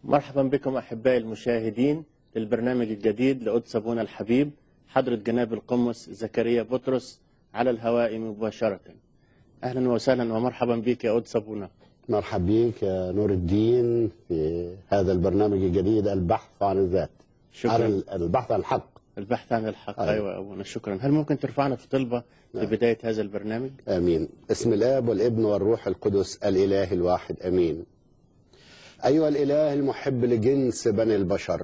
مرحبا بكم أحبائي المشاهدين للبرنامج الجديد لقدس أبونا الحبيب حضرة جناب القمص زكريا بطرس على الهواء مباشرة أهلا وسهلا ومرحبا بك يا قدس أبونا مرحب بيك يا نور الدين في هذا البرنامج الجديد البحث عن الذات شكرا عن ال- البحث عن الحق البحث عن الحق أيوة. أيوة أبونا شكرا هل ممكن ترفعنا في طلبة في نعم. بداية هذا البرنامج امين اسم الاب والابن والروح القدس الاله الواحد امين ايها الاله المحب لجنس بني البشر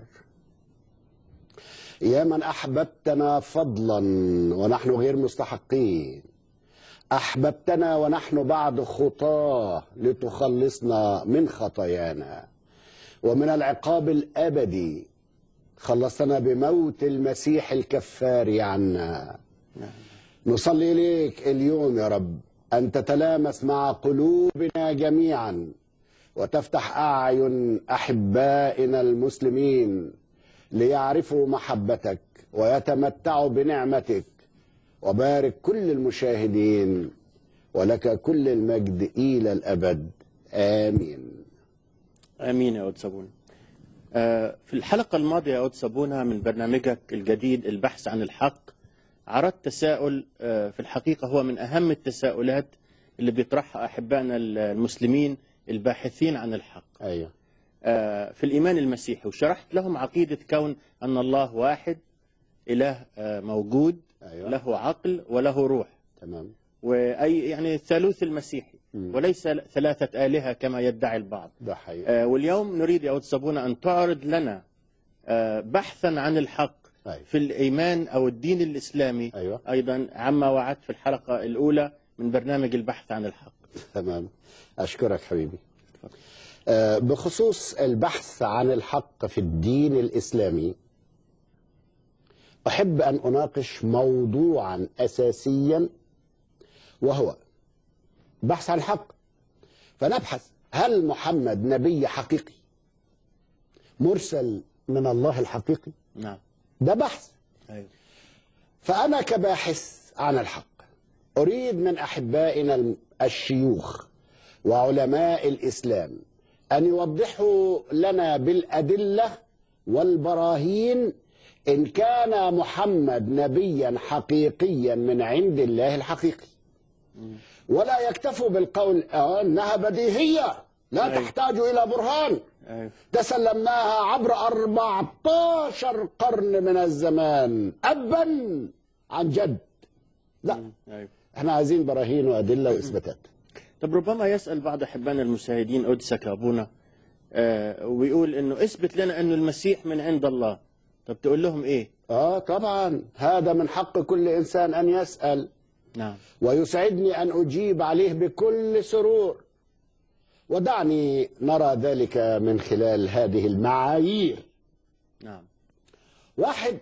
يا من احببتنا فضلا ونحن غير مستحقين احببتنا ونحن بعد خطاه لتخلصنا من خطايانا ومن العقاب الابدي خلصتنا بموت المسيح الكفار عنا نصلي إليك اليوم يا رب أن تتلامس مع قلوبنا جميعا وتفتح أعين أحبائنا المسلمين ليعرفوا محبتك ويتمتعوا بنعمتك وبارك كل المشاهدين ولك كل المجد إلى الأبد آمين آمين يا قدس أبونا آه، في الحلقة الماضية يا قدس أبونا من برنامجك الجديد البحث عن الحق عرضت تساؤل آه، في الحقيقة هو من أهم التساؤلات اللي بيطرحها أحبائنا المسلمين الباحثين عن الحق أيوه آه، في الإيمان المسيحي وشرحت لهم عقيدة كون أن الله واحد إله آه، موجود أيوه له عقل وله روح تمام وأي يعني الثالوث المسيحي مم. وليس ثلاثة آلهة كما يدعي البعض ده حقيقي آه، واليوم نريد يا أود صابونة أن تعرض لنا آه، بحثا عن الحق أيوه في الإيمان أو الدين الإسلامي أيوه أيضا عما وعدت في الحلقة الأولى من برنامج البحث عن الحق تمام أشكرك حبيبي آه، بخصوص البحث عن الحق في الدين الإسلامي أحب أن أناقش موضوعا أساسيا وهو بحث عن الحق فنبحث هل محمد نبي حقيقي مرسل من الله الحقيقي نعم ده بحث أيوه فأنا كباحث عن الحق أريد من أحبائنا الشيوخ وعلماء الإسلام أن يوضحوا لنا بالأدلة والبراهين إن كان محمد نبيا حقيقيا من عند الله الحقيقي ولا يكتفوا بالقول آه أنها بديهية لا أيوة. تحتاج إلى برهان أيوه تسلمناها عبر 14 قرن من الزمان أبا عن جد لا أيوه احنا عايزين براهين وأدلة وإثباتات طب ربما يسأل بعض أحبائنا المشاهدين قدسك يا أبونا آه، ويقول إنه اثبت لنا إنه المسيح من عند الله طب تقول لهم إيه آه طبعا هذا من حق كل إنسان أن يسأل نعم ويسعدني أن أجيب عليه بكل سرور ودعني نرى ذلك من خلال هذه المعايير نعم واحد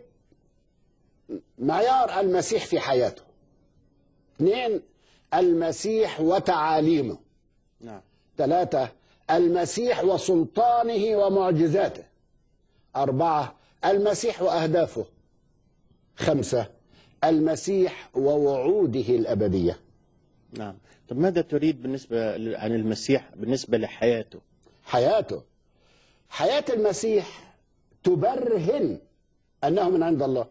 معيار المسيح في حياته اثنين المسيح وتعاليمه نعم ثلاثة المسيح وسلطانه ومعجزاته أربعة المسيح وأهدافه خمسة المسيح ووعوده الأبدية نعم طب ماذا تريد بالنسبة ل- عن المسيح بالنسبة لحياته حياته حياة المسيح تبرهن أنه من عند الله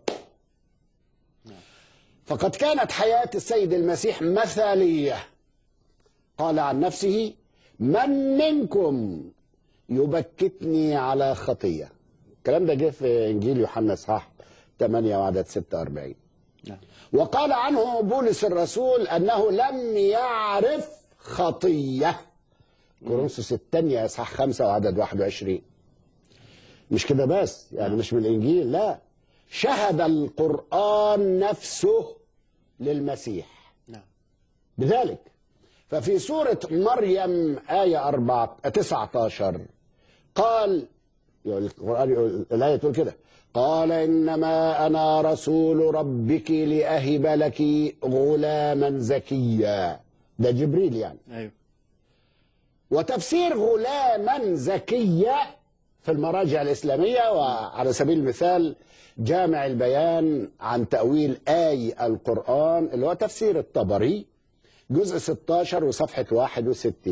فقد كانت حياة السيد المسيح مثالية قال عن نفسه من منكم يبكتني على خطية الكلام ده جه في إنجيل يوحنا إصحاح 8 وعدد 46 نعم وقال عنه بولس الرسول أنه لم يعرف خطية كورنثوس الثانية إصحاح 5 وعدد 21 مش كده بس يعني مش من الإنجيل لا شهد القرآن نفسه للمسيح نعم بذلك ففي سورة مريم آية 4 19 قال يقول القرآن يقول الآية تقول كده قال إنما أنا رسول ربك لأهب لك غلاما زكيا ده جبريل يعني أيوه وتفسير غلاما زكيا في المراجع الإسلامية وعلى سبيل المثال جامع البيان عن تأويل آي القرآن اللي هو تفسير الطبري جزء 16 وصفحة 61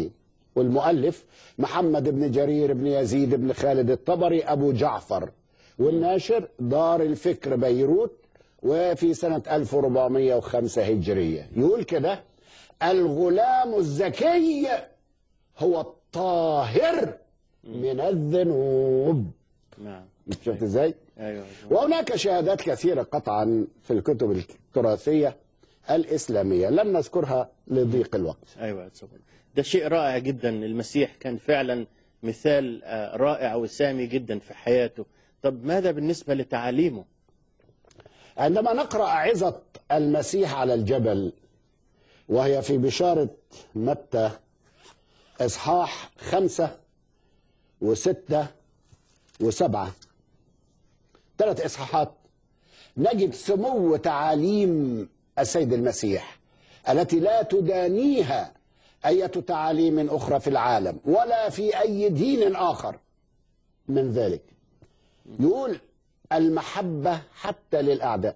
والمؤلف محمد بن جرير بن يزيد بن خالد الطبري أبو جعفر والناشر دار الفكر بيروت وفي سنة 1405 هجرية يقول كده الغلام الذكي هو الطاهر من الذنوب نعم شفت ازاي؟ ايوه وهناك شهادات كثيرة قطعا في الكتب التراثية الإسلامية لن نذكرها لضيق الوقت ايوه يا صبري. ده شيء رائع جدا المسيح كان فعلا مثال آه، رائع وسامي جدا في حياته طب ماذا بالنسبه لتعاليمه عندما نقرأ عظة المسيح على الجبل وهي في بشارة متى إصحاح خمسة وستة وسبعة ثلاث إصحاحات نجد سمو تعاليم السيد المسيح التي لا تدانيها أية تعاليم أخرى في العالم ولا في أي دين آخر من ذلك يقول المحبة حتى للأعداء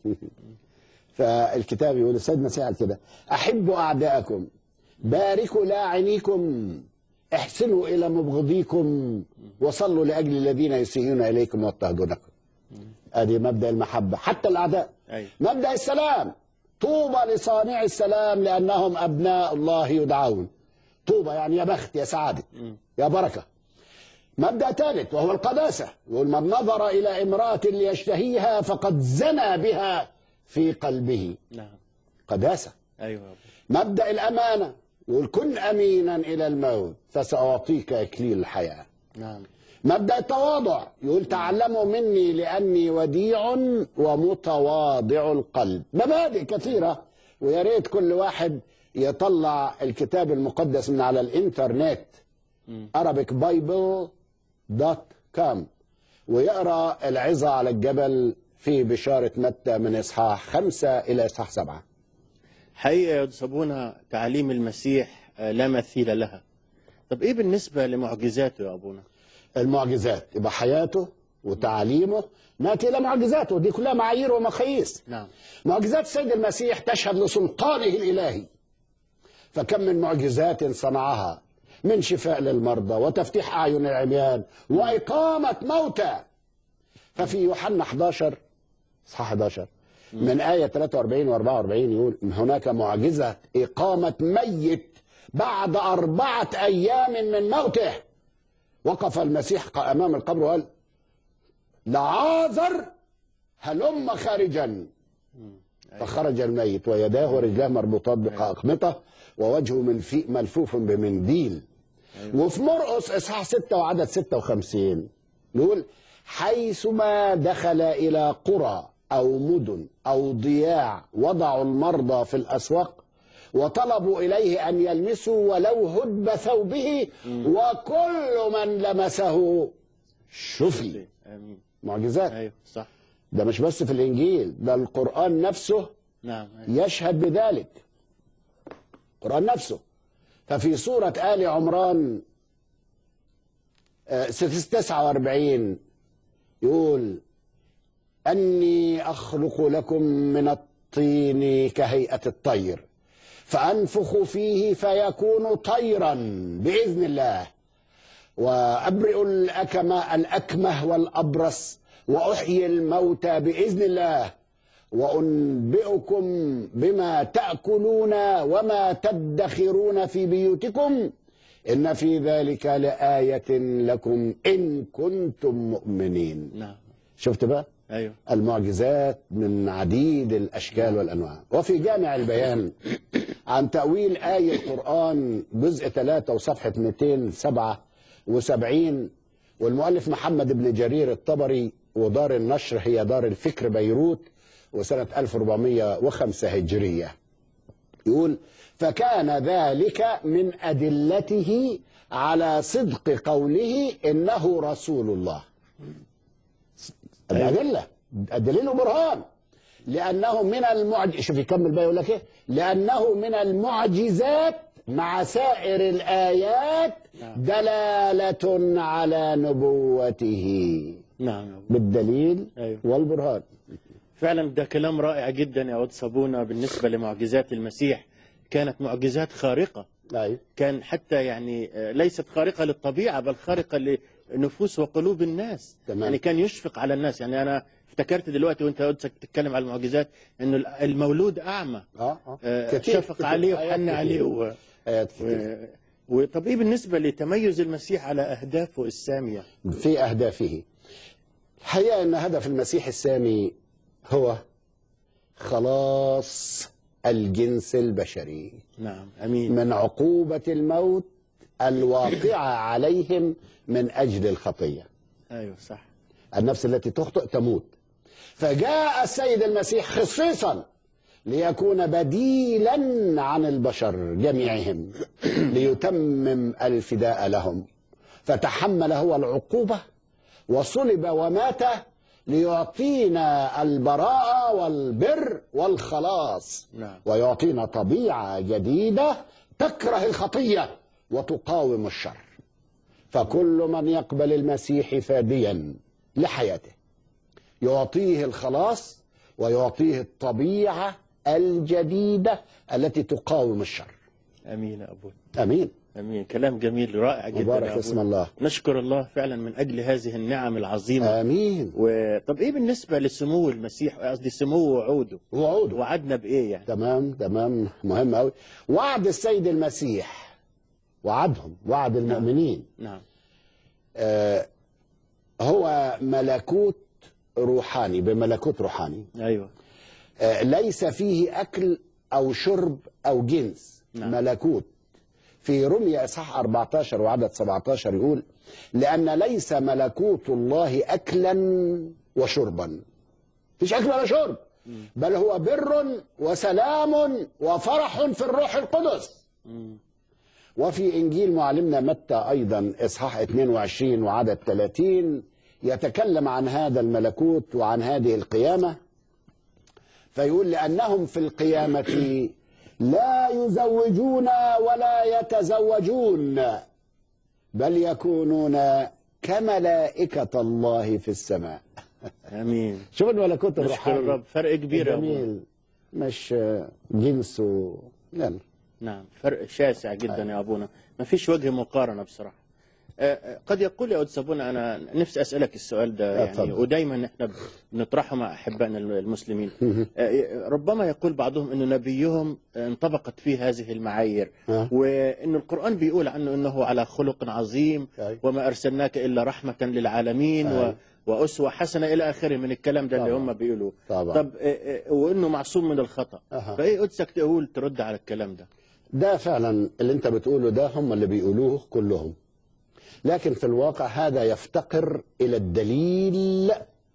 فالكتاب يقول السيد المسيح قال كده أحبوا أعداءكم باركوا لاعنيكم احسنوا إلى مبغضيكم وصلوا لأجل الذين يسيئون إليكم ويضطهدونكم ادي مبدا المحبه حتى الاعداء أيوة. مبدا السلام طوبى لصانع السلام لانهم ابناء الله يدعون طوبى يعني يا بخت يا سعاده يا بركه مبدا ثالث وهو القداسه يقول من نظر الى امراه ليشتهيها فقد زنى بها في قلبه نعم قداسه ايوه مبدا الامانه يقول كن امينا الى الموت فساعطيك اكليل الحياه نعم مبدا التواضع يقول تعلموا مني لاني وديع ومتواضع القلب مبادئ كثيره ويا ريت كل واحد يطلع الكتاب المقدس من على الانترنت arabicbible.com ويقرا العظه على الجبل في بشاره متى من اصحاح خمسه الى اصحاح سبعه حقيقه يصابون تعاليم المسيح آه، لا مثيل لها طب ايه بالنسبه لمعجزاته يا ابونا المعجزات يبقى حياته وتعاليمه ناتي الى معجزاته دي كلها معايير ومقاييس نعم معجزات السيد المسيح تشهد لسلطانه الالهي فكم من معجزات صنعها من شفاء للمرضى وتفتيح اعين العميان واقامه موتى ففي يوحنا 11 اصحاح 11 من آية 43 و 44 يقول هناك معجزة إقامة ميت بعد أربعة أيام من موته وقف المسيح أمام القبر وقال لعازر هلم خارجا فخرج الميت ويداه ورجلاه مربوطات بأقمطة ووجهه منفي ملفوف بمنديل وفي مرقس إصحاح 6 وعدد 56 نقول حيثما دخل إلى قرى أو مدن أو ضياع وضعوا المرضى في الأسواق وطلبوا إليه أن يلمسوا ولو هدب ثوبه وكل من لمسه شفي امين معجزات ايوه صح ده مش بس في الإنجيل ده القرآن نفسه نعم أيوة. يشهد بذلك القرآن نفسه ففي سورة آل عمران آه، 49 يقول أني أخلق لكم من الطين كهيئة الطير فأنفخ فيه فيكون طيرا بإذن الله وأبرئ الأكمة الأكمه والأبرص وأحيي الموتى بإذن الله وأنبئكم بما تأكلون وما تدخرون في بيوتكم إن في ذلك لآية لكم إن كنتم مؤمنين نعم شفت بقى ايوه المعجزات من عديد الأشكال والأنواع وفي جامع البيان عن تأويل آية القرآن جزء 3 وصفحة 277 والمؤلف محمد بن جرير الطبري ودار النشر هي دار الفكر بيروت وسنة 1405 هجرية يقول فكان ذلك من أدلته على صدق قوله إنه رسول الله الأدلة الدليل برهان لأنه من المعج شوف يكمل بقى يقول لك إيه لأنه من المعجزات مع سائر الآيات دلالة على نبوته نعم يا أبو. بالدليل أيوه. والبرهان فعلا ده كلام رائع جدا يا ود صابونة بالنسبة لمعجزات المسيح كانت معجزات خارقة أيوة. كان حتى يعني آه، ليست خارقة للطبيعة بل خارقة لنفوس وقلوب الناس تمام. يعني كان يشفق على الناس يعني أنا افتكرت دلوقتي وانت قدسك تتكلم على المعجزات انه المولود اعمى اه اه آه، كتير- شفق كتير. عليه آيات وحن كتير. عليه و... آيات كتير. و... وطب ايه بالنسبه لتميز المسيح على اهدافه الساميه؟ في أهدافه الحقيقة أن هدف المسيح السامي هو خلاص الجنس البشري نعم امين من عقوبة الموت الواقعة عليهم من أجل الخطية ايوه صح النفس التي تخطئ تموت فجاء السيد المسيح خصيصا ليكون بديلا عن البشر جميعهم ليتمم الفداء لهم فتحمل هو العقوبة وصلب ومات ليعطينا البراءة والبر والخلاص نعم. ويعطينا طبيعة جديدة تكره الخطية وتقاوم الشر فكل من يقبل المسيح فاديا لحياته يعطيه الخلاص ويعطيه الطبيعة الجديدة التي تقاوم الشر امين يا ابوي امين امين كلام جميل رائع جدا مبارك يا أبوي. اسم الله. نشكر الله فعلا من اجل هذه النعم العظيمه امين وطب ايه بالنسبه لسمو المسيح قصدي سمو وعوده وعوده وعدنا بايه يعني؟ تمام تمام مهم قوي وعد السيد المسيح وعدهم وعد المؤمنين نعم آه هو ملكوت روحاني بملكوت روحاني ايوه آه ليس فيه اكل او شرب او جنس نعم. ملكوت في رمية اصحاح 14 وعدد 17 يقول لان ليس ملكوت الله اكلا وشربا مفيش اكل ولا شرب بل هو بر وسلام وفرح في الروح القدس مم. وفي انجيل معلمنا متى ايضا اصحاح 22 وعدد 30 يتكلم عن هذا الملكوت وعن هذه القيامه فيقول لانهم في القيامه لا يزوجون ولا يتزوجون بل يكونون كملائكه الله في السماء امين شوف الملكوت نشكر الروحاني الرب فرق كبير يا أبوي. جميل مش جنس و... لا نعم فرق شاسع جدا يا ابونا ما فيش وجه مقارنه بصراحه آه، آه، قد يقول يا أستاذ أبونا أنا نفسي أسألك السؤال ده آه، يعني اتفضل. ودايما إحنا بنطرحه مع أحبائنا المسلمين آه، ربما يقول بعضهم أن نبيهم انطبقت فيه هذه المعايير آه. وأن القرآن بيقول عنه أنه على خلق عظيم أي. وما أرسلناك إلا رحمة للعالمين و... أي. وأسوة حسنة إلى آخره من الكلام ده اللي طبعا. هم بيقولوه طبعا. طب آه، آه، وأنه معصوم من الخطأ أها. فإيه قدسك تقول ترد على الكلام ده ده فعلا اللي انت بتقوله ده هم اللي بيقولوه كلهم لكن في الواقع هذا يفتقر الى الدليل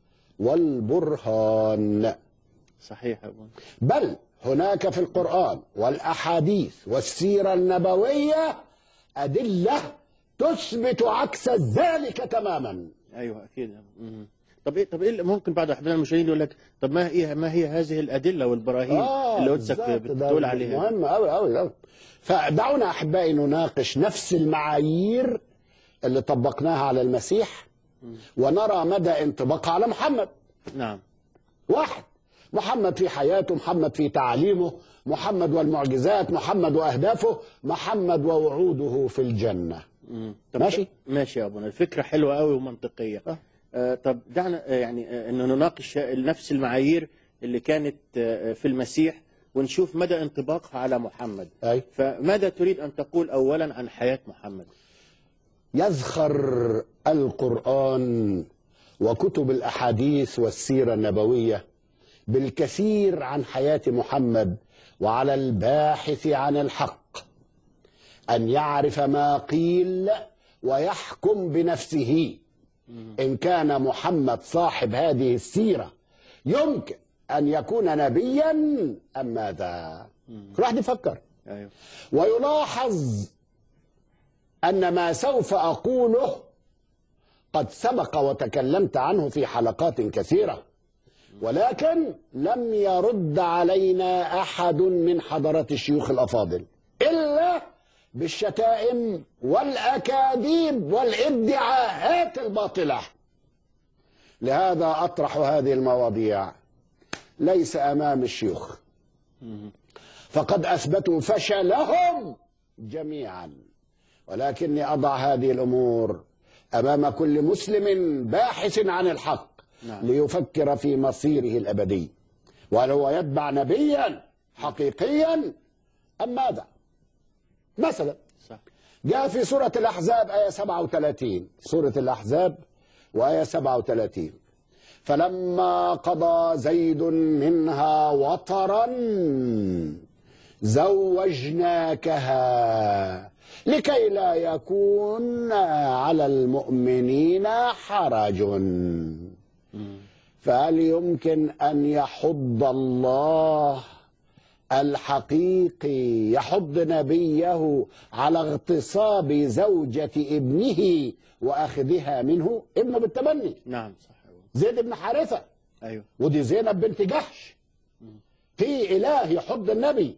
والبرهان صحيح يا أبونا بل هناك في القرآن والأحاديث والسيرة النبوية أدلة تثبت عكس ذلك تماما ايوه اكيد مم. طب ايه طب ايه اللي ممكن بعض احبابنا المشاهدين يقول لك طب ما هي ما هي هذه الادله والبراهين اللي قدسك بالظبط، ده بتقول عليها مهم قوي قوي قوي فدعونا احبائي نناقش نفس المعايير اللي طبقناها على المسيح ونرى مدى انطباقها على محمد نعم واحد محمد في حياته محمد في تعليمه محمد والمعجزات محمد واهدافه محمد ووعوده في الجنه مم. طب ماشي. ماشي يا ابونا الفكره حلوه قوي ومنطقيه آه. آه طب دعنا آه، يعني آه انه نناقش نفس المعايير اللي كانت آه في المسيح ونشوف مدى انطباقها على محمد اي فماذا تريد ان تقول اولا عن حياه محمد يزخر القرآن وكتب الأحاديث والسيرة النبوية بالكثير عن حياة محمد وعلى الباحث عن الحق أن يعرف ما قيل ويحكم بنفسه إن كان محمد صاحب هذه السيرة يمكن أن يكون نبيا أم ماذا؟ كل واحد يفكر ايوه ويلاحظ أن ما سوف أقوله قد سبق وتكلمت عنه في حلقات كثيرة ولكن لم يرد علينا أحد من حضرة الشيوخ الأفاضل إلا بالشتائم والأكاذيب والادعاءات الباطلة لهذا أطرح هذه المواضيع ليس أمام الشيوخ فقد أثبتوا فشلهم جميعا ولكني أضع هذه الأمور أمام كل مسلم باحث عن الحق نعم. ليفكر في مصيره الأبدي وهل هو يتبع نبيا حقيقيا أم ماذا مثلا صح جاء في سورة الأحزاب آية 37 سورة الأحزاب وآية 37 فلما قضى زيد منها وطرا زوجناكها لكي لا يكون على المؤمنين حرج فهل يمكن أن يحض الله الحقيقي يحض نبيه على اغتصاب زوجة ابنه وأخذها منه ابنه بالتبني نعم صح أيوة. زيد بن حارثة أيوه ودي زينب بنت جحش في إله يحض النبي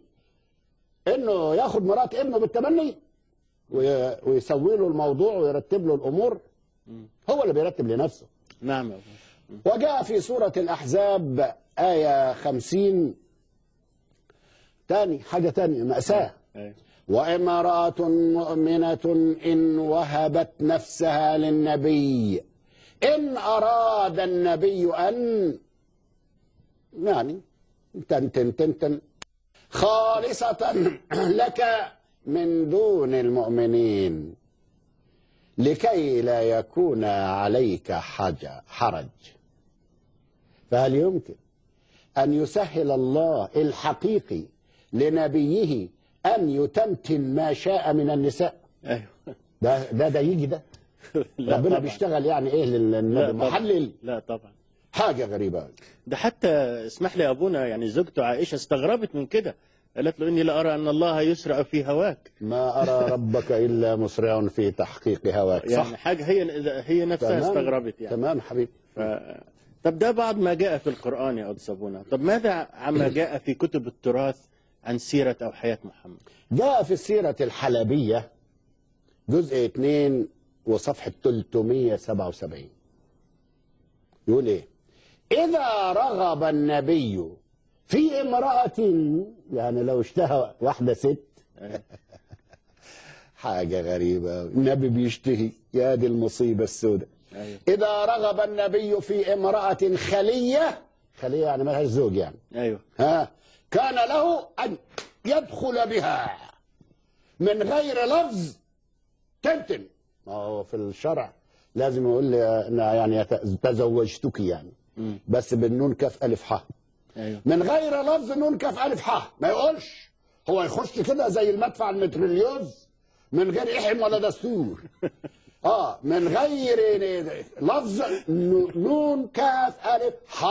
إنه ياخد مرات ابنه بالتبني وي- ويسوي له الموضوع ويرتب له الأمور هو اللي بيرتب لنفسه نعم يا أبو. وجاء في سورة الأحزاب آية خمسين تاني حاجة تانية مأساة أيوه وامرأة مؤمنة إن وهبت نفسها للنبي إن أراد النبي أن يعني تن تن تن تن خالصة لك من دون المؤمنين لكي لا يكون عليك حج حرج فهل يمكن أن يسهل الله الحقيقي لنبيه أن يتمتن ما شاء من النساء أيوه ده ده, ده يجي ده لا ربنا طبعاً. بيشتغل يعني ايه لا للنبي طبعاً. محلل لا طبعا حاجة غريبة أوي. ده حتى اسمح لي يا ابونا يعني زوجته عائشه استغربت من كده قالت له اني لارى ان الله يسرع في هواك ما أرى ربك إلا مسرع في تحقيق هواك يعني صح حاجه هي هي نفسها تمام. استغربت يعني تمام حبيبي ف... طب ده بعض ما جاء في القران يا أستاذ صابونه طب ماذا عما جاء في كتب التراث عن سيره او حياه محمد جاء في السيرة الحلبية جزء 2 وصفحة 377 يقول ايه إذا رغب النبي في امرأة يعني لو اشتهى واحدة ست أيوه. حاجة غريبة أوي. النبي بيشتهي يا دي المصيبة السوداء ايوه إذا رغب النبي في امرأة خلية خلية يعني ملهاش زوج يعني ايوه ها كان له أن يدخل بها من غير لفظ تنتن ما هو في الشرع لازم يقول لي أنا يعني يت- تزوجتك يعني مم. بس بالنون كاف ألف ح ايوه من غير لفظ نون كاف ألف ح ما يقولش هو يخش كده زي المدفع المتريليوز من غير إحم ولا دستور اه من غير لفظ نون كاف ألف ح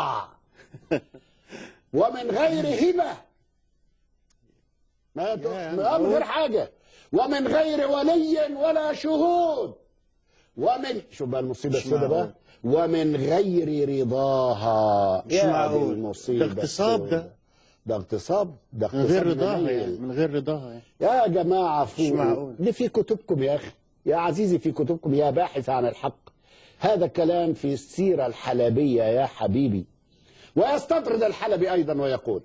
ومن غير هبة ما يا ما- من غير حاجة ومن غير ولي ولا شهود ومن شوف بقى المصيبة مش السوداء بقى معقول. ومن غير رضاها مش يا دي معقول. المصيبة ده اغتصاب ده. السوداء. ده اغتصاب ده من غير اغتصاب رضاها منيل. يعني من غير رضاها يعني. يا جماعة فوق معقول. دي في كتبكم يا أخي يا عزيزي في كتبكم يا باحث عن الحق هذا الكلام في السيرة الحلبية يا حبيبي ويستطرد الحلبي أيضا ويقول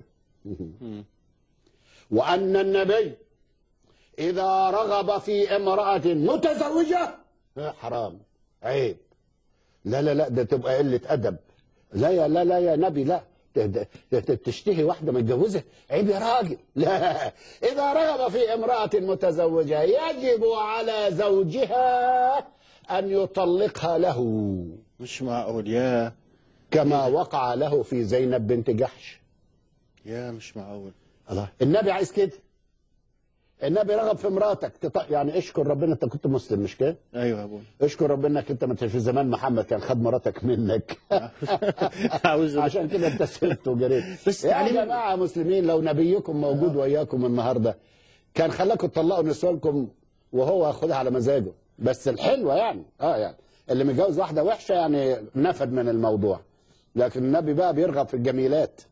وأن النبي إذا رغب في امرأة متزوجة ها، حرام عيب لا لا لا ده تبقى قلة أدب لا يا لا لا يا نبي لا ت- ت- ت- تشتهي واحدة متجوزة عيب يا راجل لا إذا رغب في امرأة متزوجة يجب على زوجها أن يطلقها له مش معقول يا كما وقع له في زينب بنت جحش يا مش معقول الله النبي عايز كده النبي رغب في مراتك تط... يعني اشكر ربنا انت كنت مسلم مش كده ايوه يا ابونا اشكر ربنا انك انت ما في زمان محمد كان خد مراتك منك اعوذ بالله. عشان كده انت سبت وجريت بس يا تعليم- جماعه مسلمين لو نبيكم موجود وياكم النهارده كان خلاكم تطلقوا نسوانكم وهو ياخدها على مزاجه بس الحلوه يعني اه يعني اللي متجوز واحده وحشه يعني نفد من الموضوع لكن النبي بقى بيرغب في الجميلات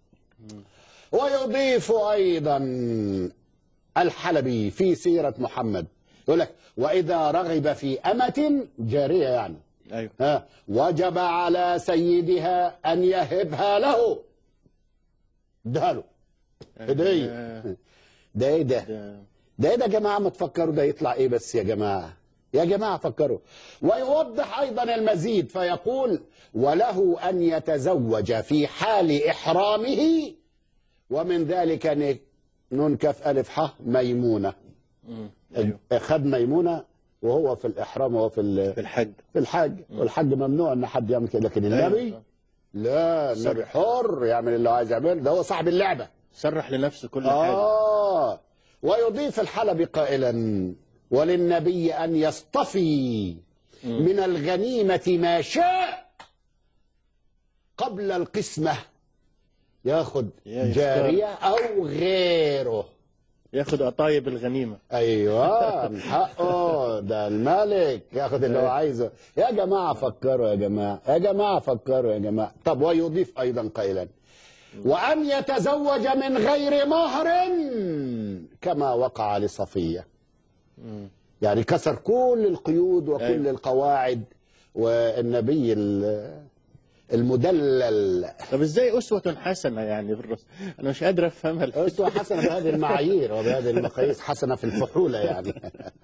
ويضيف ايضا الحلبي في سيره محمد يقول لك واذا رغب في امه جاريه يعني ايوه ها وجب على سيدها ان يهبها له ده له هديه يا- ده ايه ده ده ده ايه ده يا جماعه ما تفكروا ده يطلع ايه بس يا جماعه يا جماعه فكروا ويوضح ايضا المزيد فيقول وله ان يتزوج في حال احرامه ومن ذلك ن- نون كاف الف ح ميمونه مم. أيوه. خد ميمونه وهو في الاحرام وهو في ال- في الحج في الحج والحج ممنوع ان حد يعمل كده لكن النبي أيوه. لا النبي حر يعمل اللي هو عايز يعمله ده هو صاحب اللعبه صرح لنفسه كل حاجه آه ويضيف الحلبي قائلا وللنبي أن يصطفي من الغنيمة ما شاء قبل القسمة ياخد يا يختار. جارية أو غيره ياخذ قطايب الغنيمه ايوه من حقه ده الملك ياخد اللي هو عايزه يا جماعه فكروا يا جماعه يا جماعه فكروا يا جماعه طب ويضيف ايضا قائلا وان يتزوج من غير مهر كما وقع لصفيه مم. يعني كسر كل القيود وكل أيوة. القواعد والنبي ال- المدلل طب ازاي اسوه حسنه يعني بالرسول انا مش قادر افهمها أسوة حسنة بهذه المعايير وبهذه المقاييس حسنة في الفحولة يعني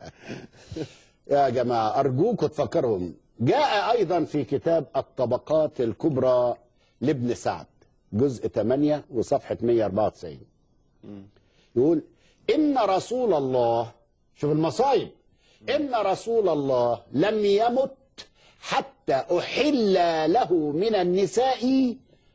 يا جماعة أرجوكم تفكرهم جاء أيضا في كتاب الطبقات الكبرى لابن سعد جزء 8 وصفحة 194 يقول إن رسول الله شوف المصايب إن رسول الله لم يمت حتى أحل له من النساء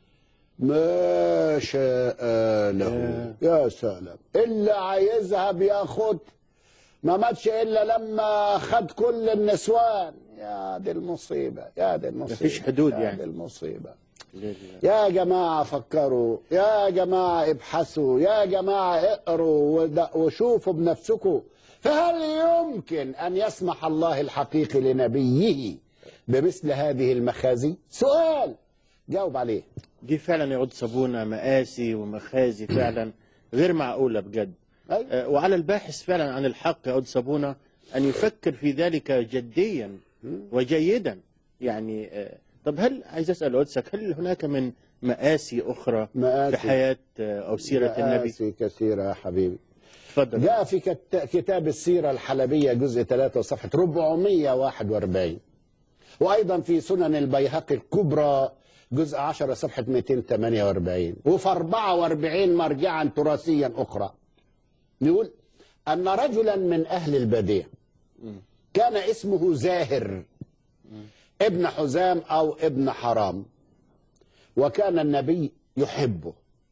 ما شاء له يا سلام اللي عايزها بياخد ما ماتش الا لما خد كل النسوان يا دي المصيبه يا دي المصيبه مفيش حدود يا يعني. دي المصيبه لله. يا جماعة فكروا يا جماعة ابحثوا يا جماعة اقروا ود- وشوفوا بنفسكم فهل يمكن أن يسمح الله الحقيقي لنبيه بمثل هذه المخازي سؤال جاوب عليه دي فعلا يعود صابونه مآسي ومخازي فعلا غير معقوله بجد أي. آه، وعلى الباحث فعلا عن الحق يعود صابونه ان يفكر في ذلك جديا وجيدا يعني آه، طب هل عايز اسال قدسك هل هناك من مآسي اخرى مآسي. في حياه آه، او سيره النبي مآسي كثيرة يا حبيبي تفضل جاء في كت- كتاب السيرة الحلبية جزء 3 وصفحة 441 وأيضا في سنن البيهقي الكبرى جزء 10 صفحة 248 وفي 44 مرجعا تراثيا أخرى يقول أن رجلا من أهل البادية كان اسمه زاهر ابن حزام أو ابن حرام وكان النبي يحبه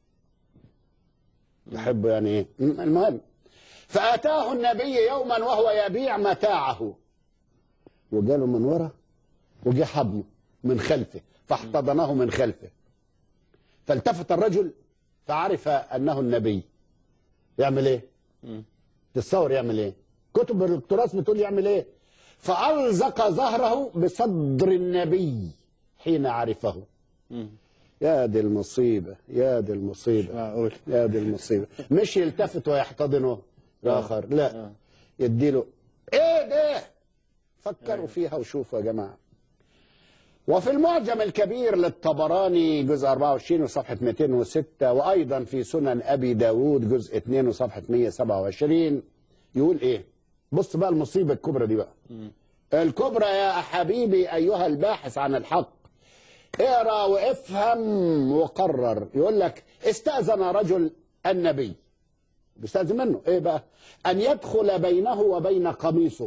يحبه يعني ايه م- المهم فأتاه النبي يوما وهو يبيع متاعه وجاله من ورا وجه حضنه من خلفه فاحتضنه من خلفه فالتفت الرجل فعرف أنه النبي يعمل ايه مم. تتصور يعمل ايه كتب التراث بتقول يعمل ايه فألزق ظهره بصدر النبي حين عرفه مم. يا دي المصيبة يا دي المصيبة معقول يا دي المصيبة مش يلتفت ويحتضنه الآخر لا آه. يديله ايه ده فكروا فيها وشوفوا يا جماعة وفي المعجم الكبير للطبراني جزء 24 وصفحة 206 وأيضا في سنن أبي داود جزء 2 وصفحة 127 يقول إيه بص بقى المصيبة الكبرى دي بقى الكبرى يا حبيبي أيها الباحث عن الحق اقرا وافهم وقرر يقول لك استأذن رجل النبي بيستأذن منه ايه بقى ان يدخل بينه وبين قميصه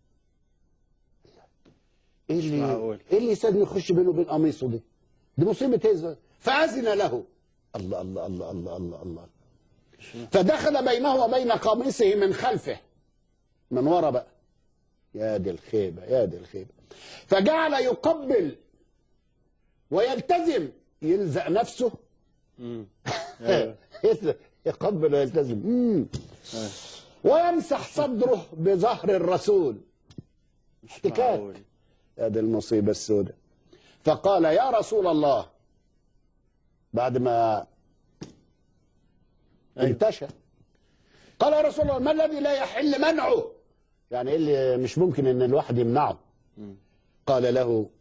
ايه اللي معقول. ايه اللي يستأذن يخش بينه وبين قميصه دي دي مصيبة ايه فأذن له الله الله الله الله الله الله فدخل بينه وبين قميصه من خلفه من ورا بقى يا دي الخيبة يا دي الخيبة فجعل يقبل ويلتزم يلزق نفسه مم. أيوة. يقبل ويلتزم مم. ويمسح صدره بظهر الرسول احتكاك معقول. هذه المصيبة السوداء فقال يا رسول الله بعد ما أيوة. انتشى قال يا رسول الله ما الذي لا يحل منعه يعني ايه اللي مش ممكن ان الواحد يمنعه مم. قال له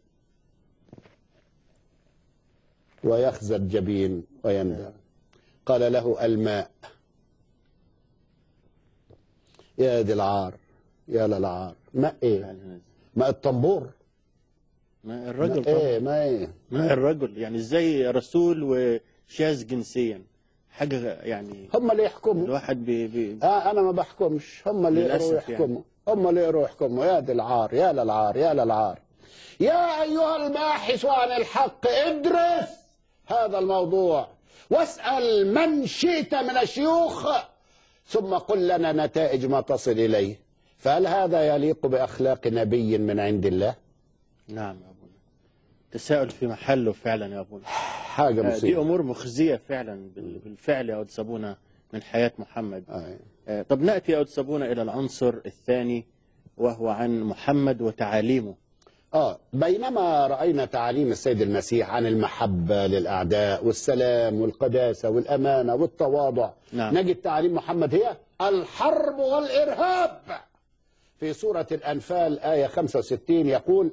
ويخزى الجبين ويندم قال له الماء يا دي العار يا للعار ما ايه يعني ما الطنبور ما الرجل ما طبعا ايه ما ايه ما الرجل يعني ازاي رسول وشاذ جنسيا حاجه يعني هم اللي يحكموا الواحد بي بي آه انا ما بحكمش هم اللي يقروا للأسف يحكموا هم اللي يقروا يحكموا يا دي العار يا للعار يا للعار يا ايها الباحث عن الحق ادرس هذا الموضوع واسال من شئت من الشيوخ ثم قل لنا نتائج ما تصل اليه فهل هذا يليق باخلاق نبي من عند الله نعم يا ابونا تساؤل في محله فعلا يا ابونا حاجه آه، دي مصيبه امور مخزيه فعلا بال- بالفعل يا أستاذ ابونا من حياه محمد آه. آه، طب ناتي يا أستاذ ابونا الى العنصر الثاني وهو عن محمد وتعاليمه آه بينما رأينا تعاليم السيد المسيح عن المحبة للأعداء والسلام والقداسة والأمانة والتواضع نعم. نجد تعاليم محمد هي الحرب والإرهاب في سورة الأنفال آية 65 يقول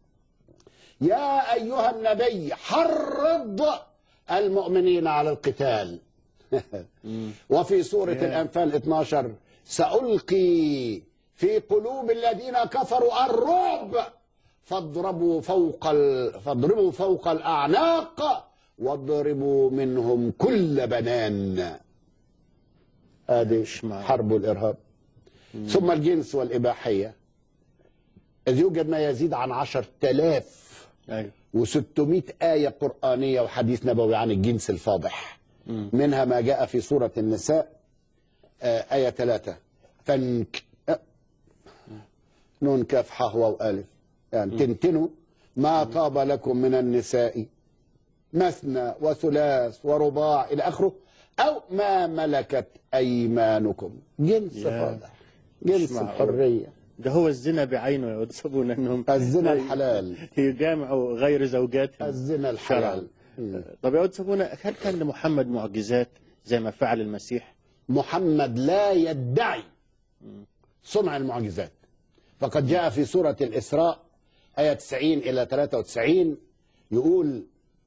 يا أيها النبي حرض المؤمنين على القتال وفي سورة يا. الأنفال 12 سألقي في قلوب الذين كفروا الرعب فاضربوا فوق ال... فاضربوا فوق الأعناق واضربوا منهم كل بنان هذه مش معقول. حرب الإرهاب ثم الجنس والإباحية إذ يوجد ما يزيد عن عشر تلاف ايوه و600 آية قرآنية وحديث نبوي عن الجنس الفاضح مم. منها ما جاء في سورة النساء آه، آية ثلاثة فانك آه، نون كاف حاء واو ألف يعني تنتنوا ما طاب لكم من النساء مثنى وثلاث ورباع إلى آخره أو ما ملكت أيمانكم جنس يا. فاضح جنس معقول. الحرية ده هو الزنا بعينه يا أستاذ ابونا انهم الزنا الحلال يجامعوا غير زوجاتهم الزنا الحلال شرعاً. طب يا أستاذ ابونا هل كان لمحمد معجزات زي ما فعل المسيح؟ محمد لا يدعي صنع المعجزات فقد جاء في سورة الإسراء آية 90 إلى 93 يقول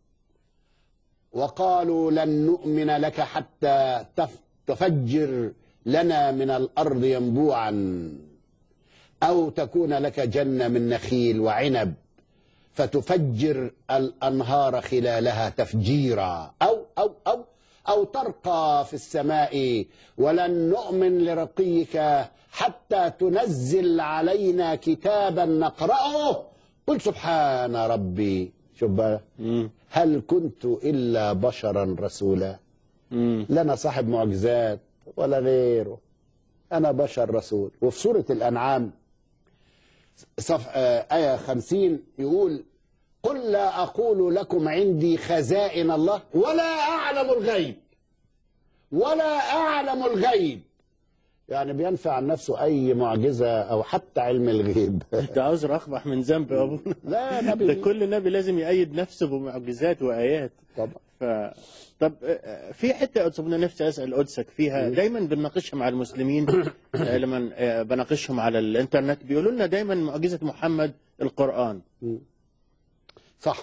وقالوا لن نؤمن لك حتى تف- تفجر لنا من الأرض ينبوعا أو تكون لك جنة من نخيل وعنب فتفجر الأنهار خلالها تفجيرا أو أو أو أو ترقى في السماء ولن نؤمن لرقيك حتى تنزل علينا كتابا نقرأه قل سبحان ربي شوف بقى مم. هل كنت إلا بشرا رسولا مم. لنا صاحب معجزات ولا غيره أنا بشر رسول وفي سورة الأنعام صف... آه، آية خمسين يقول قل لا أقول لكم عندي خزائن الله ولا أعلم الغيب ولا أعلم الغيب يعني بينفع عن نفسه أي معجزة أو حتى علم الغيب ده عذر اقبح من ذنب يا ابونا لا ده نبي كل نبي لازم يأيد نفسه بمعجزات وآيات طبعا ف... طب آه، في حته يا أستاذ ابونا نفسي اسال قدسك فيها دايما بنناقشها مع المسلمين آه، لما آه، بناقشهم على الانترنت بيقولوا لنا دايما معجزه محمد القران صح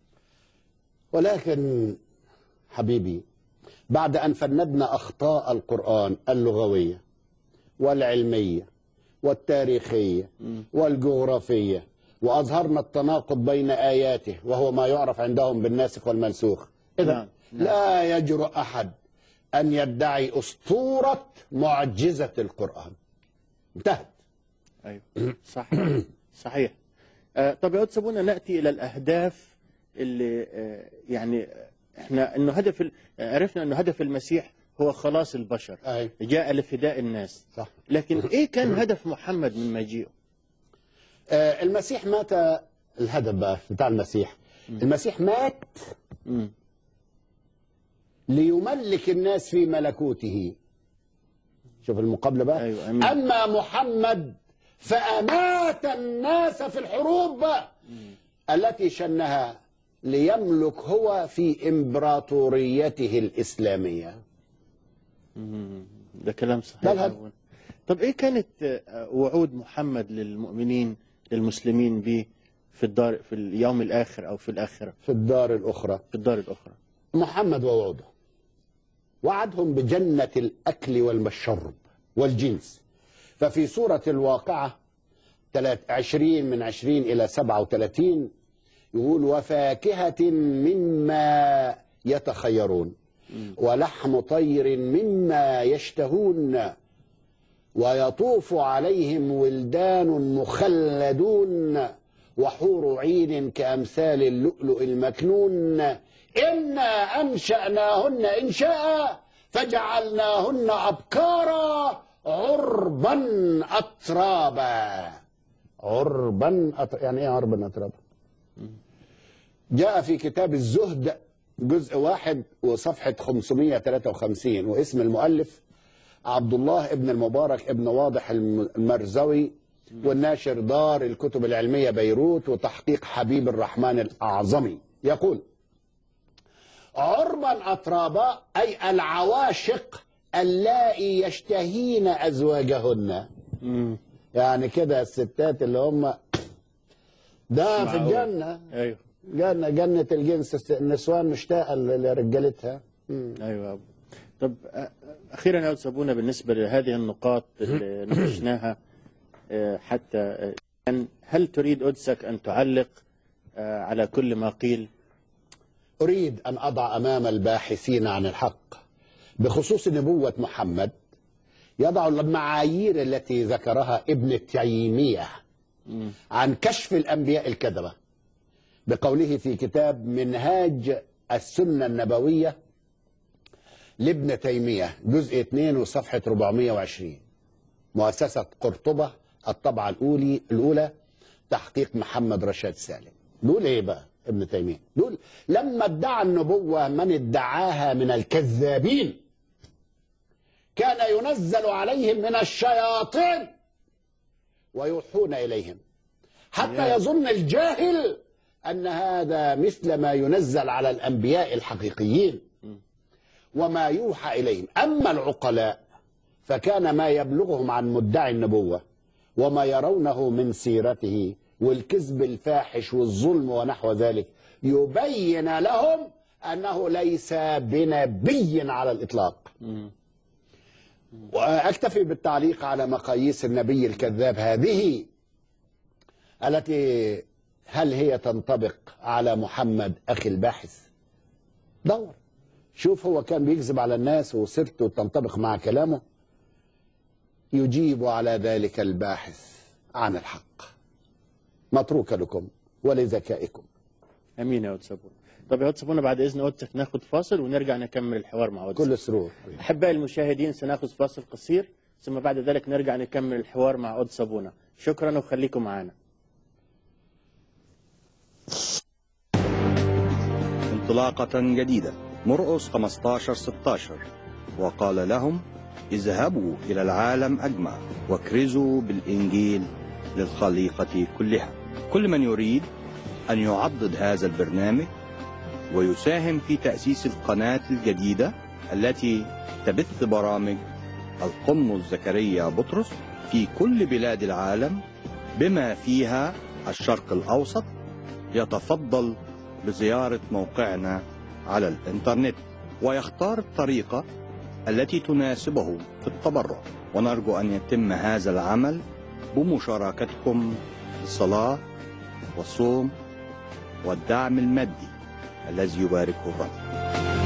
ولكن حبيبي بعد أن فندنا أخطاء القرآن اللغوية والعلمية والتاريخية والجغرافية وأظهرنا التناقض بين آياته وهو ما يعرف عندهم بالناسخ والمنسوخ إذا نعم، لا يجرؤ أحد أن يدعي أسطورة معجزة القرآن انتهت ايوه صح صحيح آه، طب يا أستاذ ابونا ناتي الى الاهداف اللي آه، يعني احنا انه هدف ال- عرفنا انه هدف المسيح هو خلاص البشر أي جاء لفداء الناس صح لكن ايه كان هدف محمد من مجيئه آه، المسيح مات الهدف بقى بتاع المسيح المسيح مات مم. ليملك الناس في ملكوته شوف المقابلة بقى أيوة، أمين. أما محمد فأمات الناس في الحروب التي شنها ليملك هو في إمبراطوريته الإسلامية مم. ده كلام صحيح ده يا الهدف. أبونا. طب ايه كانت آه، وعود محمد للمؤمنين للمسلمين به في الدار في اليوم الاخر او في الاخره في الدار الأخرى في الدار الاخرى محمد ووعده وعدهم بجنة الأكل والشرب والجنس ففي سورة الواقعة تلات- عشرين من عشرين إلى سبعة وثلاثين يقول وفاكهة مما يتخيرون ولحم طير مما يشتهون ويطوف عليهم ولدان مخلدون وحور عين كأمثال اللؤلؤ المكنون إنا أنشأناهن إنشاء فجعلناهن أبكارا عربا أترابا عربا أترابا يعني إيه عربا أترابا جاء في كتاب الزهد جزء واحد وصفحة 553 واسم المؤلف عبد الله ابن المبارك ابن واضح الم- المرزوي والناشر دار الكتب العلمية بيروت وتحقيق حبيب الرحمن الأعظمي يقول عربا أترابا أي العواشق اللائي يشتهين أزواجهن مم. يعني كده الستات اللي هم ده في معقول. الجنة ايوه جنة جنة الجنس النسوان مشتاقة لرجالتها مم. ايوه يا أبو. طب أ- اخيرا يا استاذ ابونا بالنسبه لهذه النقاط اللي ناقشناها آه، حتى آه، الآن، هل تريد قدسك ان تعلق آه، على كل ما قيل أريد أن أضع أمام الباحثين عن الحق بخصوص نبوة محمد يضع المعايير التي ذكرها ابن تيمية عن كشف الأنبياء الكذبة بقوله في كتاب منهاج السنة النبوية لابن تيمية جزء 2 وصفحة 420 مؤسسة قرطبة الطبعة الأولي الأولى تحقيق محمد رشاد سالم دول إيه بقى ابن تيمية دول لما ادعى النبوة من ادعاها من الكذابين كان ينزل عليهم من الشياطين ويوحون إليهم حتى يا. يظن الجاهل أن هذا مثل ما ينزل على الأنبياء الحقيقيين وما يوحى إليهم أما العقلاء فكان ما يبلغهم عن مدعي النبوة وما يرونه من سيرته والكذب الفاحش والظلم ونحو ذلك يبين لهم أنه ليس بنبي على الإطلاق وأكتفي بالتعليق على مقاييس النبي الكذاب هذه التي هل هي تنطبق على محمد أخي الباحث دور شوف هو كان بيكذب على الناس وسيرته تنطبق مع كلامه يجيب على ذلك الباحث عن الحق متروكة لكم ولذكائكم امين يا قدس ابونا طب يا قدس ابونا بعد اذن قدسك ناخد فاصل ونرجع نكمل الحوار مع قدسك كل سرور احبائي المشاهدين سناخذ فاصل قصير ثم بعد ذلك نرجع نكمل الحوار مع قدس ابونا شكرا وخليكم معنا انطلاقة جديدة مرقس 15 16 وقال لهم اذهبوا إلى العالم أجمع واكرزوا بالإنجيل للخليقة كلها كل من يريد أن يعضد هذا البرنامج ويساهم في تأسيس القناة الجديدة التي تبث برامج القمص زكريا بطرس في كل بلاد العالم بما فيها الشرق الأوسط يتفضل بزيارة موقعنا على الإنترنت ويختار الطريقة التي تناسبه في التبرع ونرجو أن يتم هذا العمل بمشاركتكم في الصلاة والصوم والدعم المادي الذي يباركه الرب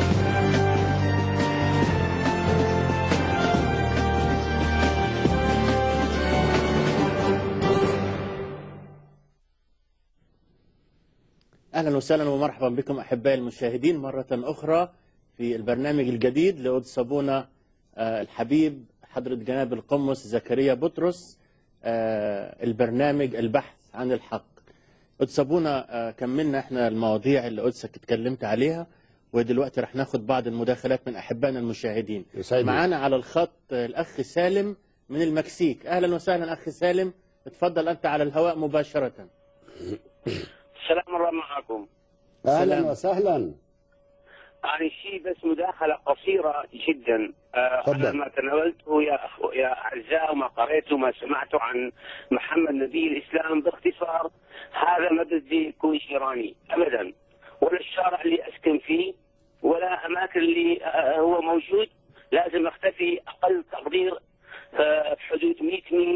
اهلا وسهلا ومرحبا بكم احبائي المشاهدين مره اخرى في البرنامج الجديد لقدس ابونا آه، الحبيب حضره جناب القمص زكريا بطرس آه، البرنامج البحث عن الحق قدس ابونا آه، كملنا احنا المواضيع اللي قدسك اتكلمت عليها ودلوقتي رح ناخد بعض المداخلات من احبائنا المشاهدين يسعدني. معانا على الخط آه، الاخ سالم من المكسيك اهلا وسهلا اخي سالم اتفضل انت على الهواء مباشره السلام الله معكم أهلا سلام. وسهلا أنا شيء بس مداخلة قصيرة جدا آه، تفضل. على ما تناولته يا أخو يا أعزاء وما قريته وما سمعته عن محمد نبي الإسلام باختصار هذا ما بدي يكون إيراني أبدا ولا الشارع اللي أسكن فيه ولا أماكن اللي آه، هو موجود لازم أختفي أقل تقدير آه، بحدود 100 ميل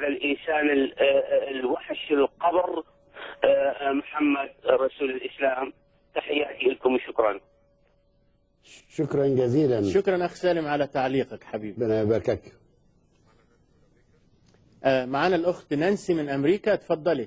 هذا الانسان ال- آه، الوحش القبر آه، محمد رسول الاسلام تحياتي لكم وشكرا شكرا جزيلا شكرا أخ سالم على تعليقك حبيبي ربنا يباركك آه، معنا الأخت نانسي من أمريكا تفضلي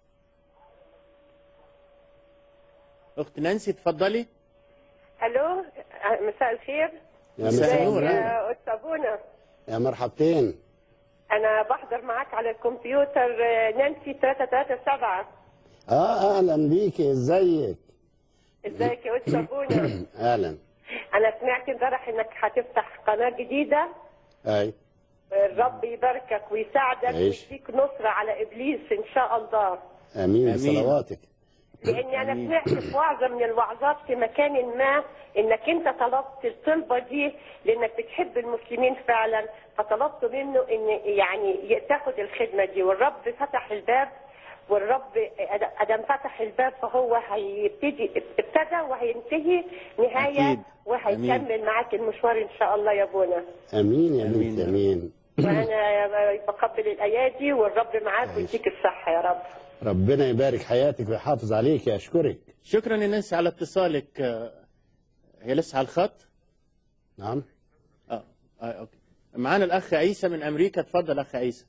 أخت نانسي تفضلي الو مساء الخير يا مساء مساء النور. النور. يا استاذ بونا يا مرحبتين انا بحضر معاك على الكمبيوتر آه، نانسي 337 اه اهلا بيكي ازيك ازيك يا استاذ بونا اهلا انا سمعت امبارح انك هتفتح قناه جديده اي الرب يباركك ويساعدك عيش. ويديك نصره على ابليس ان شاء الله امين آمين. بصلواتك لاني انا سمعت في وعظه من الوعظات في مكان ما انك انت طلبت الطلبه دي لانك بتحب المسلمين فعلا فطلبت منه ان يعني تاخد الخدمه دي والرب فتح الباب والرب ادم فتح الباب فهو هيبتدي ابتدى وهينتهي نهايه أكيد. وهيكمل معاك المشوار ان شاء الله يا بونا امين يا آمين. بنت امين وانا بقبل الايادي والرب معاك ويديك الصحه يا رب ربنا يبارك حياتك ويحافظ عليك اشكرك شكرا يا نانسي على اتصالك آه، هي لسه على الخط نعم آه. آه. أوكي. معنا الأخ عيسى من أمريكا تفضل أخ عيسى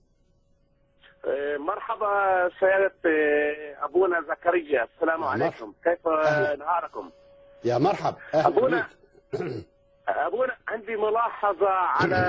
مرحبا سيادة أبونا زكريا السلام مرحبا. عليكم كيف أهلا. نهاركم يا مرحب اهلا أبونا بيك أبونا عندي ملاحظة على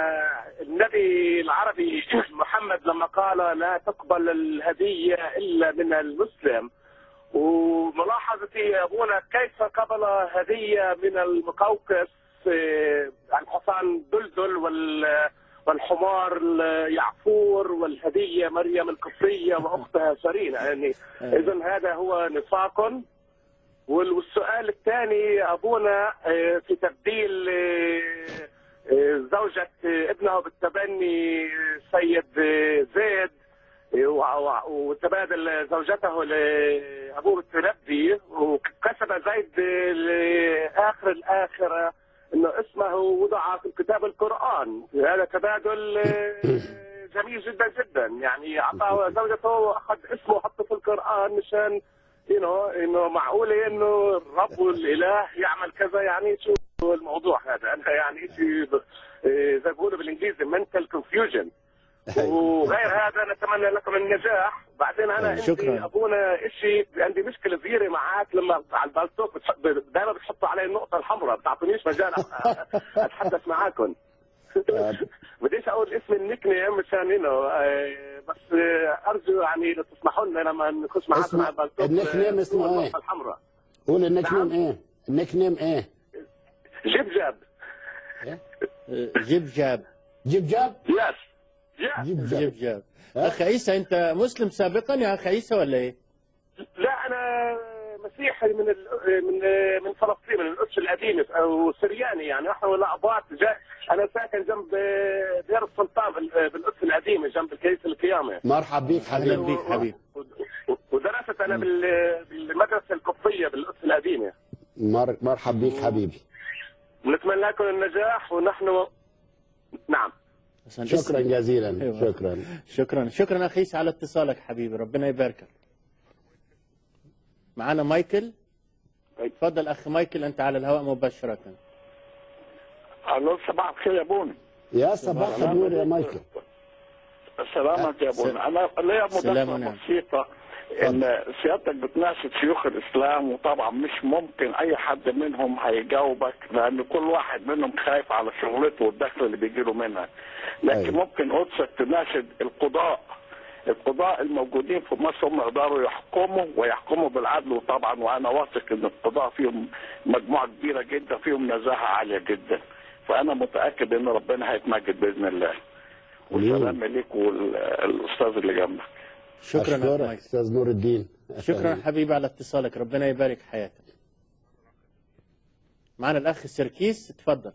النبي العربي محمد لما قال لا تقبل الهدية إلا من المسلم وملاحظتي يا أبونا كيف قبل هدية من المقوقس آه، الحصان دلدل وال والحمار يعفور والهدية مريم القبطية وأختها سرينة يعني إذا هذا هو نفاق وال- والسؤال الثاني ابونا آه، في تبديل آه، آه، زوجة آه، ابنه بالتبني آه، سيد آه، زيد آه، وع- وع- وتبادل زوجته لابوه التلبي وكتب زيد آه، لاخر الاخره انه اسمه وضع في الكتاب القران هذا تبادل آه، جميل جدا جدا يعني اعطاه زوجته واخذ اسمه وحطه في القران مشان you know, انه معقوله انه الرب والاله يعمل كذا يعني شو الموضوع هذا انا يعني شيء ب- إيه، زي ما بيقولوا بالانجليزي mental confusion وغير هذا نتمنى لكم النجاح بعدين انا عندي شكراً. ابونا شيء عندي مشكله صغيره معك لما على البالتوك دائما بتحطوا علي النقطه الحمراء بتعطونيش مجال أ- اتحدث معاكم بديش اقول اسم النيك نيم مشان ينو بس آه، ارجو يعني لو تسمحوا لنا لما نخش معاكم اسمه- على البالتوك النيك نيم آه، اسمه تكون إيه؟ النقطة الحمراء قول النيك نعم. نيم ايه النيك نيم ايه جيب جاب آه، جيب جاب جيب جاب يس يس جيب جاب جيب جاب أخ عيسى أنت مسلم سابقا يا أخ عيسى ولا إيه؟ لا انا مسيحي من ال... من من فلسطين من القدس القديمه او سرياني يعني احنا ولا اباط جاي انا ساكن جنب دير السلطان بال- بالقدس القديمه جنب كنيسه القيامه مرحب بيك أهلا حبيبي بيك حبيبي و- و- ودرست انا بال- بالمدرسه القبطيه بالقدس القديمه مر... مرحب بيك حبيبي نتمنى لكم النجاح ونحن نعم عشان شكرا اسمي. جزيلا أيوة. شكرا شكرا شكرا أخ عيسى على اتصالك حبيبي ربنا يباركك معنا مايكل تفضل أخ مايكل أنت على الهواء مباشرة الو صباح الخير يا بوني يا صباح النور يا مايكل سلامك يا بوني انا ليا سلام مداخله ونعم. بسيطه ان سيادتك بتناشد شيوخ الاسلام وطبعا مش ممكن اي حد منهم هيجاوبك لان كل واحد منهم خايف على شغلته والدخل اللي بيجي له منها لكن أيوة. ممكن قدسك تناشد القضاء القضاء الموجودين في مصر هم يقدروا يحكموا ويحكموا بالعدل وطبعا وانا واثق ان القضاء فيهم مجموعه كبيره جدا فيهم نزاهه عاليه جدا فانا متاكد ان ربنا هيتمجد باذن الله والسلام ليك والاستاذ اللي جنبك شكرا أخ اشكرك مايكل استاذ نور الدين شكرا حبيبي على اتصالك ربنا يبارك حياتك معنا الأخ سركيس تفضل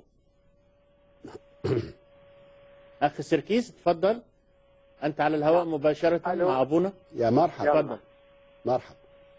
أخ سركيس تفضل أنت على الهواء مباشرة ألو. مع أبونا يا مرحب تفضل مرحب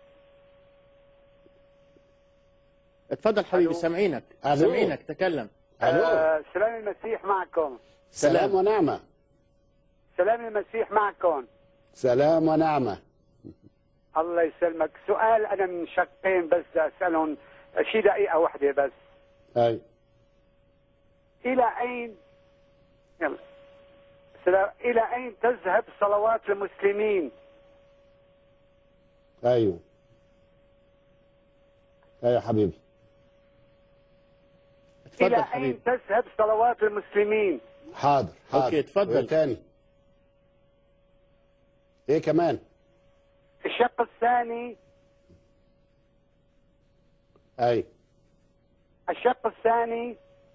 تفضل حبيبي ألو. سامعينك ألو. سامعينك تكلم الو آه، سلام المسيح معكم سلام ونعمه سلام المسيح معكم سلام ونعمة الله يسلمك سؤال انا من شقين بس بدي اسالهم شي دقيقه واحده بس أي الى اين يلا سلام الى اين تذهب صلوات المسلمين أيوه أيوه حبيبي اتفضل الى حبيبي اين تذهب صلوات المسلمين حاضر حاضر أوكي، اتفضل. وإيه تاني إيه كمان الشق الثاني أي الشق الثاني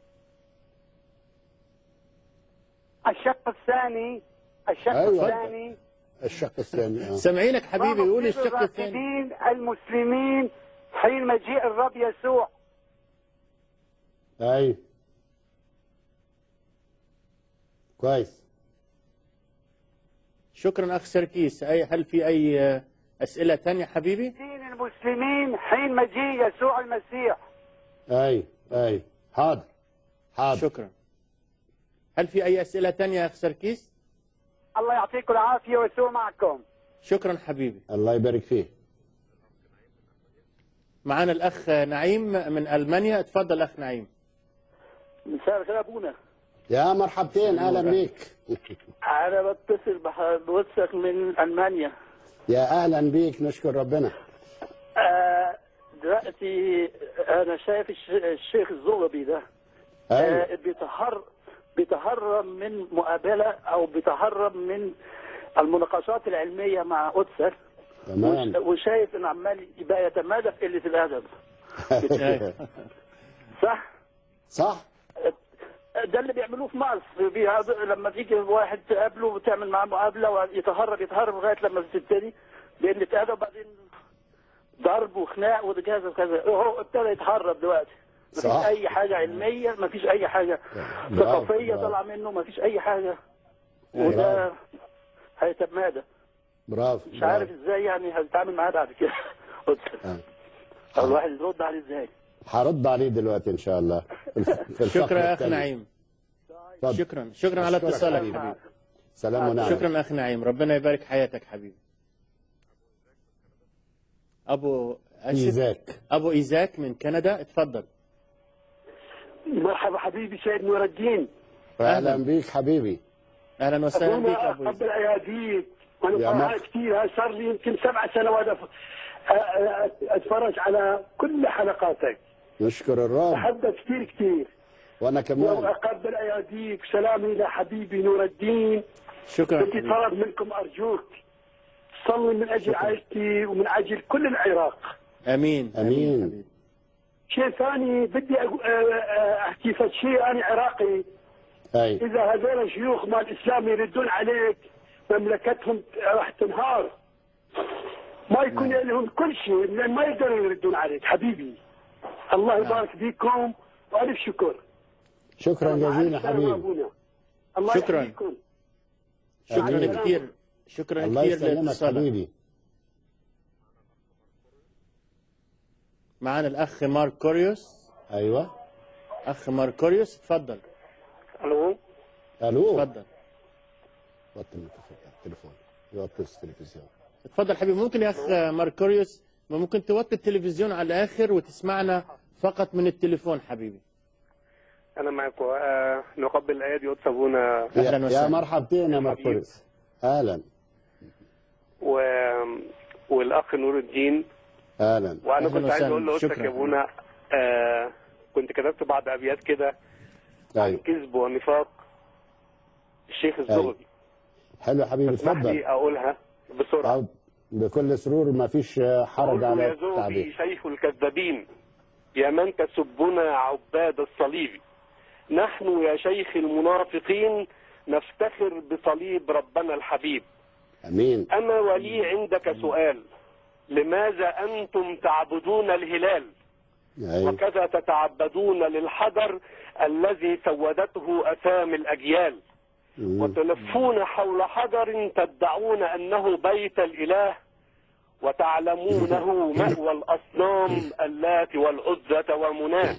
الشق الثاني الشق أيوة. الثاني الشق الثاني آه. سامعينك حبيبي ما قول مصير الشق الثاني الراكبين المسلمين حين مجيء الرب يسوع أي كويس شكرا اخ سركيس اي هل في اي آه، اسئله تانية حبيبي دين المسلمين حين مجيء يسوع المسيح أي أي حاضر حاضر شكرا هل في اي اسئله تانية يا اخ سركيس الله يعطيكم العافية ويسوع معكم شكرا حبيبي الله يبارك فيه معانا الاخ نعيم من المانيا اتفضل اخ نعيم مساء الخير يا ابونا يا مرحبتين أهلا بيك انا بتصل بح- بواتسك من المانيا يا أهلا بيك نشكر ربنا آه، دلوقتي انا شايف الش- الشيخ الزغبي ده أي آه، بيتهر بيتهرب من مقابله او بيتهرب من المناقشات العلميه مع قدسك تمام وش- وشايف انه عمال يبقى يتمادى في قله الادب صح؟ صح ده اللي بيعملوه في مصر بيهاد- لما تيجي واحد تقابله وتعمل معاه مقابله ويتهرب يتهرب لغايه لما تبتدي بقله ادب وبعدين ضرب وخناق وكذا وكذا هو ابتدى يتهرب دلوقتي مفيش صح. اي حاجه علميه مفيش اي حاجه برافو، ثقافيه برافو. طالعه منه مفيش اي حاجه وده هيتمادى برافو مش عارف ازاي يعني هتتعامل معاه بعد كده آه. او الواحد يرد عليه ازاي هرد عليه دلوقتي إن شاء الله في الفقرة شكرا يا اخ التانية. نعيم اتفضل. شكرا شكرا على أشكرك اتصالك حبيبي. حبيبي سلام ونعم شكرا اخ نعيم ربنا يبارك حياتك حبيبي ابو أشرف إيزاك ابو ايزاك من كندا اتفضل مرحبا حبيبي سيد نور الدين أهلا بيك حبيبي اهلا وسهلا بك أبونا ابو قبل ايزاك اياديك وانا يا فرحان مرحبا. كثير هاي صار لي يمكن سبع سنوات أف- أ- أ- اتفرج على كل حلقاتك نشكر الرب بحبها كثير كثير وأنا كمان واقبل اياديك سلامي لحبيبي نور الدين شكرا بدي حبيبي. طلب منكم ارجوك صلي من اجل شكراً. عائلتي ومن اجل كل العراق امين أمين. حبيبي. شيء ثاني بدي أقو- أ- أ- احكي فد شيء انا عراقي أي اذا هذول شيوخ مال الاسلام يردون عليك مملكتهم راح تنهار ما يكون لهم كل شيء لان ما يقدرون يردون عليك حبيبي الله يبارك فيكم والف شكر شكرا مع جزيلا السلامة حبيبي أبونا. الله شكراً. يحييكم. شكرا أمين. كثير شكرا الله كثير يسلمك لاتصالك حبيبي معنا الاخ مارك كوريوس أيوة اخ مارك كوريوس اتفضل الو ألو اتفضل وطي الميكروفون التليفون يوطي التلفزيون اتفضل حبيبي ممكن يا اخ مارك كوريوس ممكن توطي التلفزيون على الاخر وتسمعنا فقط من التليفون حبيبي انا معكم آه نقبل الايادي قدس ابونا أهلاً يا, يا وسهلاً. مرحبتين يا مرقس أهلا و... والاخ نور الدين أهلا وانا أهلاً كنت عايز وسهلاً. اقول لقدسك شكراً. يا ابونا آه كنت كتبت بعض ابيات كده عن أيوة كذب ونفاق الشيخ الزغبي حلو يا حبيبي اسمح اتفضل لي اقولها بسرعه أو بكل سرور ما فيش حرج قلت على يا زوجي التعبير شيخ الكذابين يا من تسبنا عباد الصليب نحن يا شيخ المنافقين نفتخر بصليب ربنا الحبيب أمين أنا ولي عندك سؤال لماذا أنتم تعبدون الهلال أيوة وكذا تتعبدون للحجر الذي سودته أثام الأجيال مم. وتلفون حول حجر تدعون أنه بيت الإله وتعلمونه مأوى الأصنام اللات والعزة ومناه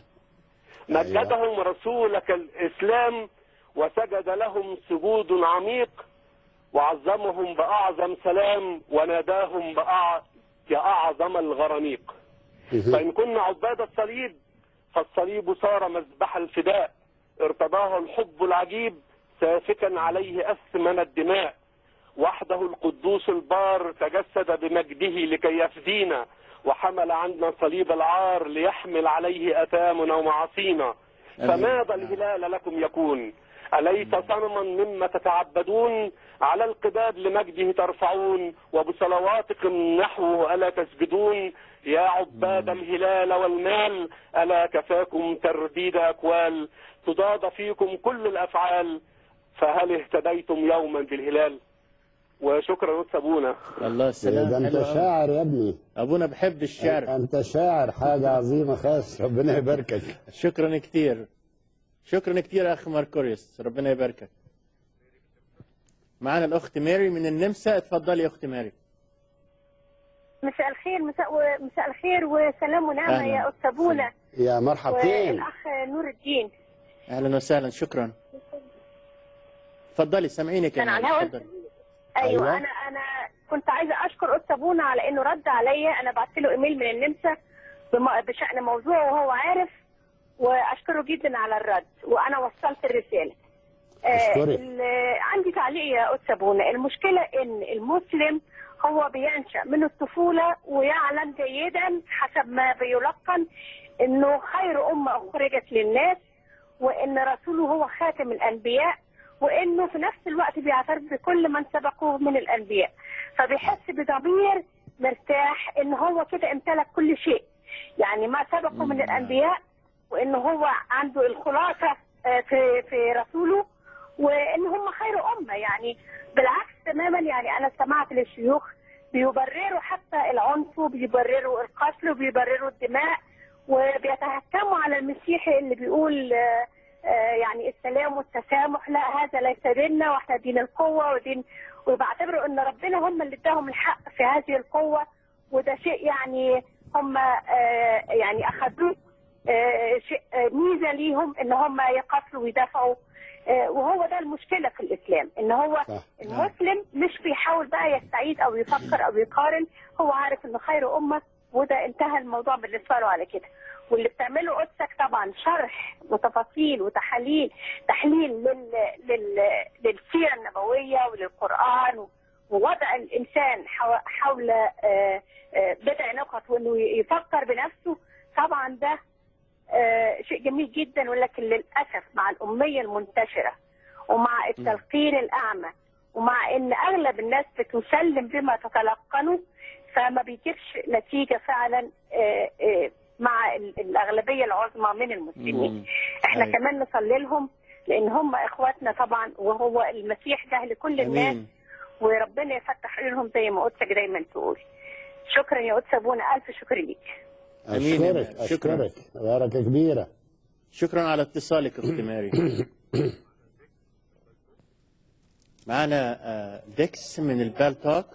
مجدهم رسولك الإسلام وسجد لهم سجود عميق وعظمهم بأعظم سلام وناداهم بأع... بأعظم الغرانيق فإن كنا عباد الصليب فالصليب صار مذبح الفداء ارتضاه الحب العجيب سافكا عليه أثمن الدماء وحده القدوس البار تجسد بمجده لكي يفدينا وحمل عنا صليب العار ليحمل عليه أثامنا ومعاصينا فماذا الهلال لكم يكون أليس صنما مما تتعبدون على القباب لمجده ترفعون وبصلواتكم نحوه ألا تسجدون يا عباد الهلال والمال ألا كفاكم ترديد أكوال تضاد فيكم كل الأفعال فهل اهتديتم يوما بالهلال وشكرا أستاذ أبونا الله السلام ده انت حلو أوي. شاعر يا ابني ابونا بحب الشعر انت شاعر حاجه عظيمه خالص ربنا يباركك شكرا كثير شكرا كثير اخ ماركوريوس ربنا يباركك معنا الاخت ماري من النمسا اتفضلي يا اخت ماري مساء الخير مساء و... مساء الخير وسلام ونعمه أهلاً. يا استاذ بولا يا مرحبتين والاخ نور الدين اهلا وسهلا شكرا اتفضلي سامعينك يا كان على ماري الهوا؟ اتفضلي ايوه, أيوة. انا انا كنت عايزه اشكر استاذ بونا على انه رد عليا انا بعت له ايميل من النمسا بم- بشان موضوع وهو عارف واشكره جدا على الرد وانا وصلت الرساله آه، أشكرك. ال- عندي تعليق يا استاذ بونا المشكله ان المسلم هو بينشا من الطفوله ويعلم جيدا حسب ما بيلقن انه خير امه اخرجت للناس وان رسوله هو خاتم الانبياء وانه في نفس الوقت بيعترف بكل من سبقوه من الانبياء فبيحس بضمير مرتاح ان هو كده امتلك كل شيء يعني ما سبقه من الانبياء وان هو عنده الخلاصه آه، في في رسوله وان هم خير امه يعني بالعكس تماما يعني انا سمعت للشيوخ بيبرروا حتى العنف وبيبرروا القتل وبيبرروا الدماء وبيتهكموا على المسيحي اللي بيقول آه، آه، يعني السلام والتسامح لا هذا ليس ديننا واحنا دين القوه ودين وبعتبروا ان ربنا هم اللي اداهم الحق في هذه القوه وده شيء يعني هم آه، يعني اخذوه آه، شيء آه، ميزه ليهم ان هم يقاتلوا ويدافعوا آه، وهو ده المشكله في الاسلام ان هو صح. المسلم مش بيحاول بقى يستعيد او يفكر او يقارن هو عارف انه خير امه وده انتهى الموضوع بالنسبه له على كده واللي بتعمله قدسك طبعا شرح وتفاصيل وتحاليل تحليل لل... لل... للسيره النبويه وللقران و... ووضع الانسان حو... حول آه، آه، بضع نقط وانه يفكر بنفسه طبعا ده آه، شيء جميل جدا ولكن للاسف مع الاميه المنتشره ومع التلقين الاعمى ومع ان اغلب الناس بتسلم بما تتلقنه فما بيجيبش نتيجه فعلا آه، آه، مع ال- الاغلبيه العظمى من المسلمين مم. احنا أيوة. كمان نصلي لهم لان هم اخواتنا طبعا وهو المسيح ده لكل الناس امين وربنا يفتح عيونهم زي ما قدسك دايما تقول شكرا يا قدس ابونا الف شكر ليك أمين يا اشكرك ماري. شكراً. اشكرك بركه كبيره شكرا على اتصالك اختي ماري معنا آه، ديكس من البالتوك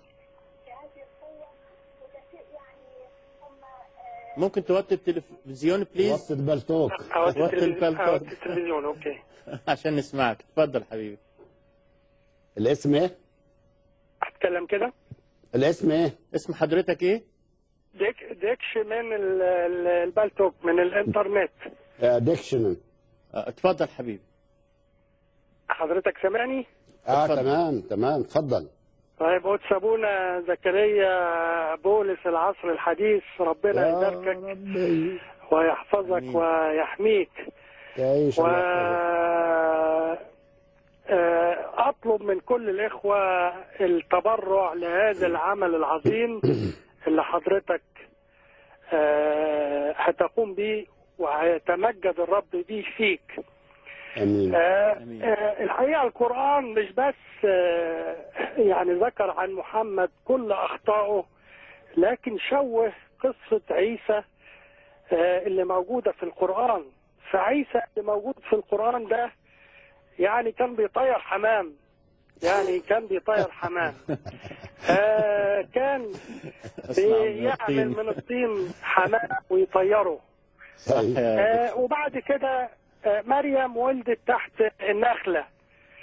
ممكن توطي التلفزيون بليز وسط البلتوك وطي البالتوك التلفزيون اوكي عشان نسمعك تفضل حبيبي الاسم ايه اتكلم كده الاسم ايه اسم حضرتك ايه ديك ديكش من ال- ال- البالتوك من الانترنت ديكشنال آه، اتفضل حبيبي حضرتك سامعني؟ اه اتفضل. تمام تمام اتفضل طيب قدس ابونا زكريا بولس العصر الحديث ربنا يا يباركك ربي ويحفظك آمين. ويحميك تعيش و الله يحفظك. آه، اطلب من كل الاخوه التبرع لهذا العمل العظيم اللي حضرتك آه، هتقوم به وهيتمجد الرب بيه فيك امين آه، أمين. آه، الحقيقه القران مش بس آه، يعني ذكر عن محمد كل اخطائه لكن شوه قصه عيسى آه، اللي موجوده في القران فعيسى اللي موجود في القران ده يعني كان بيطير حمام يعني كان بيطير حمام آه كان اصنع من بيعمل الطين من الطين حمام ويطيره صح طيب. يا آه وبعد كده آه مريم ولدت تحت النخلة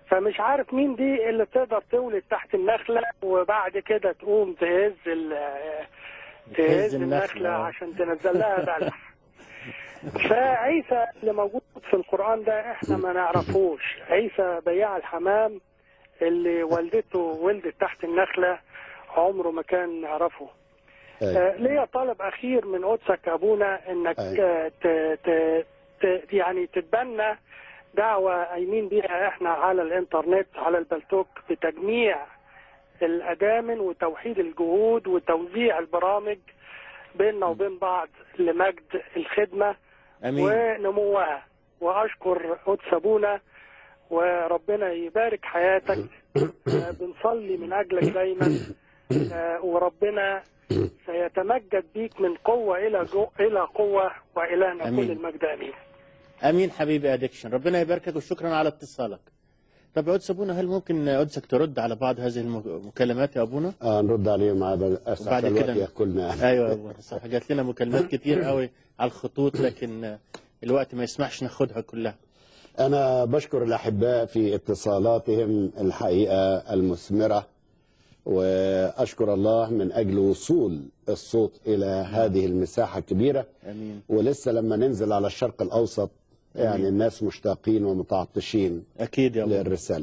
فمش عارف مين دي اللي تقدر تولد تحت النخلة وبعد كده تقوم تهز ال تهز النخلة، النخلة آه. عشان تنزل لها بلح فعيسى اللي موجود في القرآن ده احنا ما نعرفوش عيسى بياع الحمام اللي والدته ولدت تحت النخلة عمره ما كان نعرفه أيوة. آه، ليا طلب اخير من قدسك ابونا انك أيوة. آه، ت... ت... ت... يعني تتبنى دعوة قايمين بيها احنا على الانترنت على البلتوك بتجميع الادامن وتوحيد الجهود وتوزيع البرامج بيننا وبين بعض لمجد الخدمة امين ونموها واشكر قدس ابونا وربنا يبارك حياتك آه، بنصلي من اجلك دايما آه، وربنا سيتمجد بيك من قوه الى جو الى قوه والهنا آمين. كل المجد امين امين حبيبي ادكشن ربنا يباركك وشكرا على اتصالك طب يا قدس ابونا هل ممكن قدسك ترد على بعض هذه المكالمات يا ابونا اه نرد عليهم هذا اسف وبعد الوقت كده- ياكلنا ايوه يا ابونا صح جات لنا مكالمات كتير قوي على الخطوط لكن الوقت ما يسمحش ناخدها كلها أنا بشكر الأحباء في اتصالاتهم الحقيقة المثمرة وأشكر الله من أجل وصول الصوت إلى هذه المساحة الكبيرة امين ولسه لما ننزل على الشرق الأوسط يعني الناس مشتاقين ومتعطشين اكيد يا ابونا للرسالة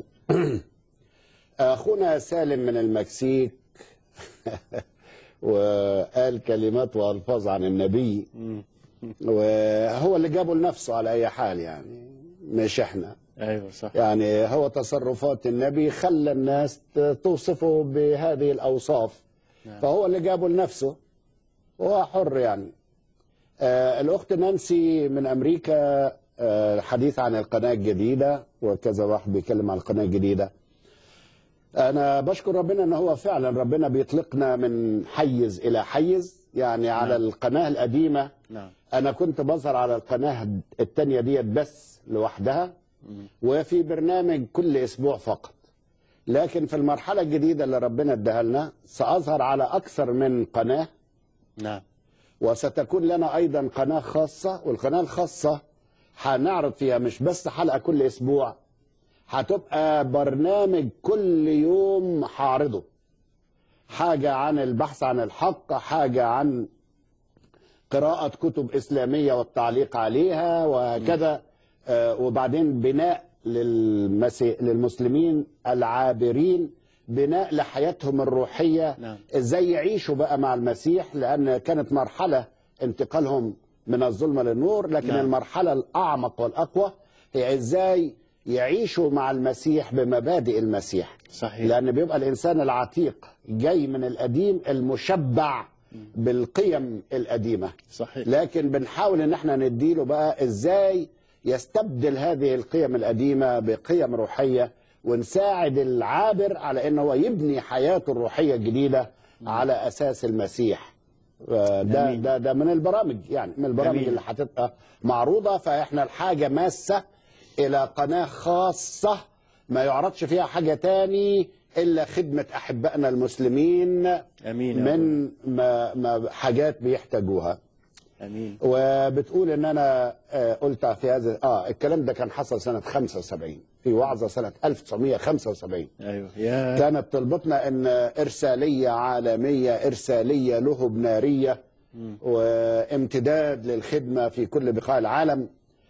أخونا سالم من المكسيك وقال كلمات وألفاظ عن النبي مم. وهو اللي جابه لنفسه على أي حال يعني مش إحنا ايوه صح يعني هو تصرفات النبي خلى الناس ت- توصفه بهذه الأوصاف نعم. فهو اللي جابه لنفسه وهو حر يعني آه الأخت نانسي من أمريكا آه حديث عن القناة الجديدة وكذا واحد بيتكلم عن القناة الجديدة أنا بشكر ربنا إن هو فعلا ربنا بيطلقنا من حيز إلى حيز يعني على نعم. القناة القديمة نعم أنا كنت بظهر على القناة التانية ديت بس لوحدها وفي برنامج كل أسبوع فقط لكن في المرحلة الجديدة اللي ربنا اداها لنا سأظهر على أكثر من قناة نعم وستكون لنا أيضا قناة خاصة والقناة الخاصة هنعرض فيها مش بس حلقة كل أسبوع هتبقى برنامج كل يوم هعرضه حاجة عن البحث عن الحق حاجة عن قراءة كتب إسلامية والتعليق عليها وكذا آه، وبعدين بناء للمسي... للمسلمين العابرين بناء لحياتهم الروحية نعم. ازاي يعيشوا بقى مع المسيح لأن كانت مرحلة انتقالهم من الظلمة للنور لكن نعم. المرحلة الأعمق والأقوى هي ازاي يعيشوا مع المسيح بمبادئ المسيح صحيح لأن بيبقى الإنسان العتيق جاي من القديم المشبع بالقيم القديمة صحيح لكن بنحاول ان احنا نديله بقى ازاي يستبدل هذه القيم القديمة بقيم روحية ونساعد العابر على ان هو يبني حياته الروحية الجديدة على اساس المسيح آه، ده أمين. ده ده من البرامج يعني من البرامج أمين. اللي هتبقى معروضة فاحنا الحاجة ماسة الى قناة خاصة ما يعرضش فيها حاجة تاني الا خدمة احبائنا المسلمين امين يا من ما ما حاجات بيحتاجوها أبونا. امين وبتقول ان انا آه، قلت في هذا اه الكلام ده كان حصل سنه 75 في وعظه سنه 1975 ايوه يا كانت طلبتنا ان ارساليه عالميه ارساليه لهب ناريه وامتداد للخدمه في كل بقاع العالم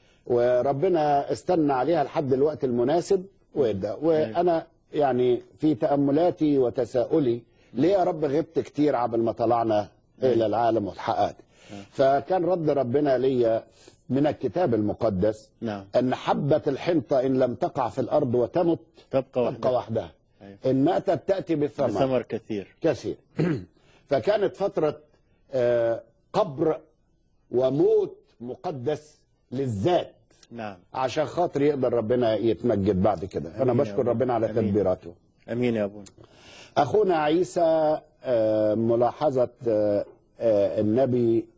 وربنا استنى عليها لحد الوقت المناسب وادى وانا يعني في تاملاتي وتساؤلي ليه يا رب غبت كتير قبل ما طلعنا الى العالم واتحققت فكان رد ربنا ليا من الكتاب المقدس نعم ان حبه الحنطه ان لم تقع في الارض وتمت تبقى تبقى وحدها وحدها أيوة. ان ماتت تاتي بالثمر ثمر كثير كثير فكانت فترة آه، قبر وموت مقدس للذات نعم عشان خاطر يقدر ربنا يتمجد بعد كده فأنا أمين يا بشكر رب. ربنا على أمين. تدبيراته امين يا ابونا أخونا عيسى آه، ملاحظة آه، آه، النبي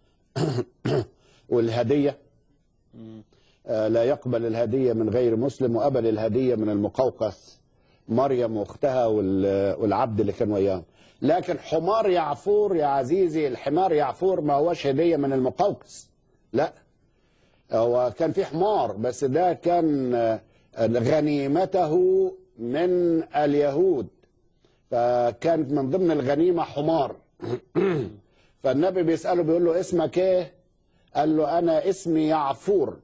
والهدية آه، لا يقبل الهدية من غير مسلم وقبل الهدية من المقوقس مريم واختها وال- والعبد اللي كان وياهم لكن حمار يعفور يا عزيزي الحمار يعفور ما هوش هدية من المقوقس لا هو كان في حمار بس ده كان آه، غنيمته من اليهود فكانت من ضمن الغنيمة حمار فالنبي بيسأله بيقول له اسمك ايه قال له انا اسمي يعفور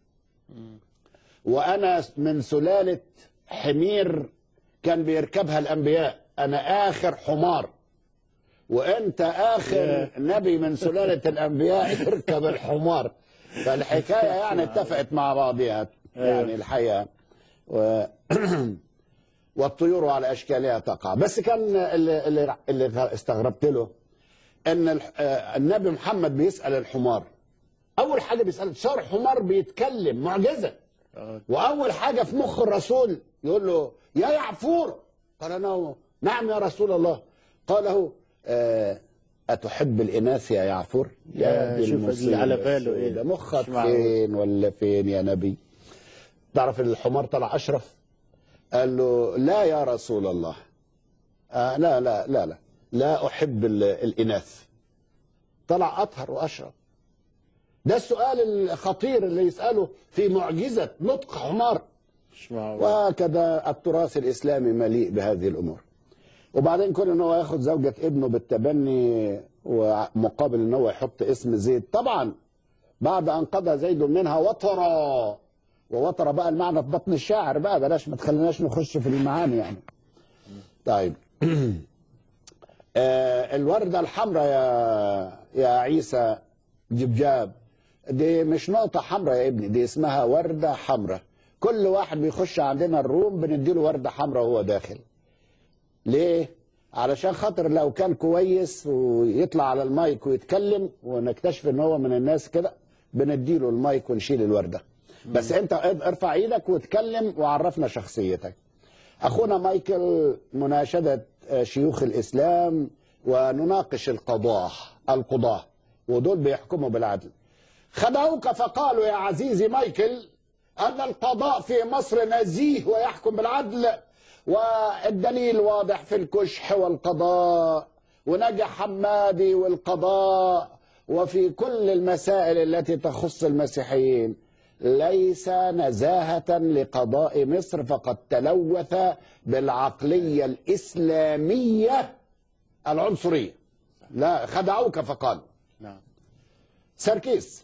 وانا من سلالة حمير كان بيركبها الانبياء انا اخر حمار وانت اخر نبي من سلالة الانبياء يركب الحمار فالحكاية يعني اتفقت مع بعضها يعني الحقيقة و... والطيور على اشكالها تقع بس كان اللي, اللي, اللي استغربت له ان ال- آه، النبي محمد بيسال الحمار اول حاجه بيسال صار حمار بيتكلم معجزه آه. واول حاجه في مخ الرسول يقول له يا يعفور قال انا نعم يا رسول الله قال له آه، اتحب الاناث يا يعفور يا دي شوف المصيبة اللي على باله إيه. ده مخك مش معقول. فين ولا فين يا نبي تعرف ان الحمار طلع اشرف قال له لا يا رسول الله آه لا لا لا لا لا احب ال- الاناث طلع اطهر واشرف ده السؤال الخطير اللي يساله في معجزه نطق حمار مش معقول وهكذا التراث الاسلامي مليء بهذه الامور وبعدين كون ان هو ياخد زوجة ابنه بالتبني ومقابل ان هو يحط اسم زيد طبعا بعد ان قضى زيد منها وطرا ووطر بقى المعنى في بطن الشاعر بقى بلاش ما تخليناش نخش في المعاني يعني طيب آه، الوردة الحمراء يا يا عيسى جبجاب دي مش نقطة حمراء يا ابني دي اسمها وردة حمراء كل واحد بيخش عندنا الروم بنديله وردة حمراء وهو داخل ليه؟ علشان خاطر لو كان كويس ويطلع على المايك ويتكلم ونكتشف ان هو من الناس كده بنديله المايك ونشيل الوردة بس انت ارفع ايدك واتكلم وعرفنا شخصيتك اخونا مايكل مناشدة آه، شيوخ الاسلام ونناقش القضاء القضاة ودول بيحكموا بالعدل خدعوك فقالوا يا عزيزي مايكل أن القضاء في مصر نزيه ويحكم بالعدل والدليل واضح في الكشح والقضاء ونجح حمادي والقضاء وفي كل المسائل التي تخص المسيحيين ليس نزاهة لقضاء مصر فقد تلوث بالعقلية الإسلامية العنصرية لا خدعوك فقالوا نعم سركيس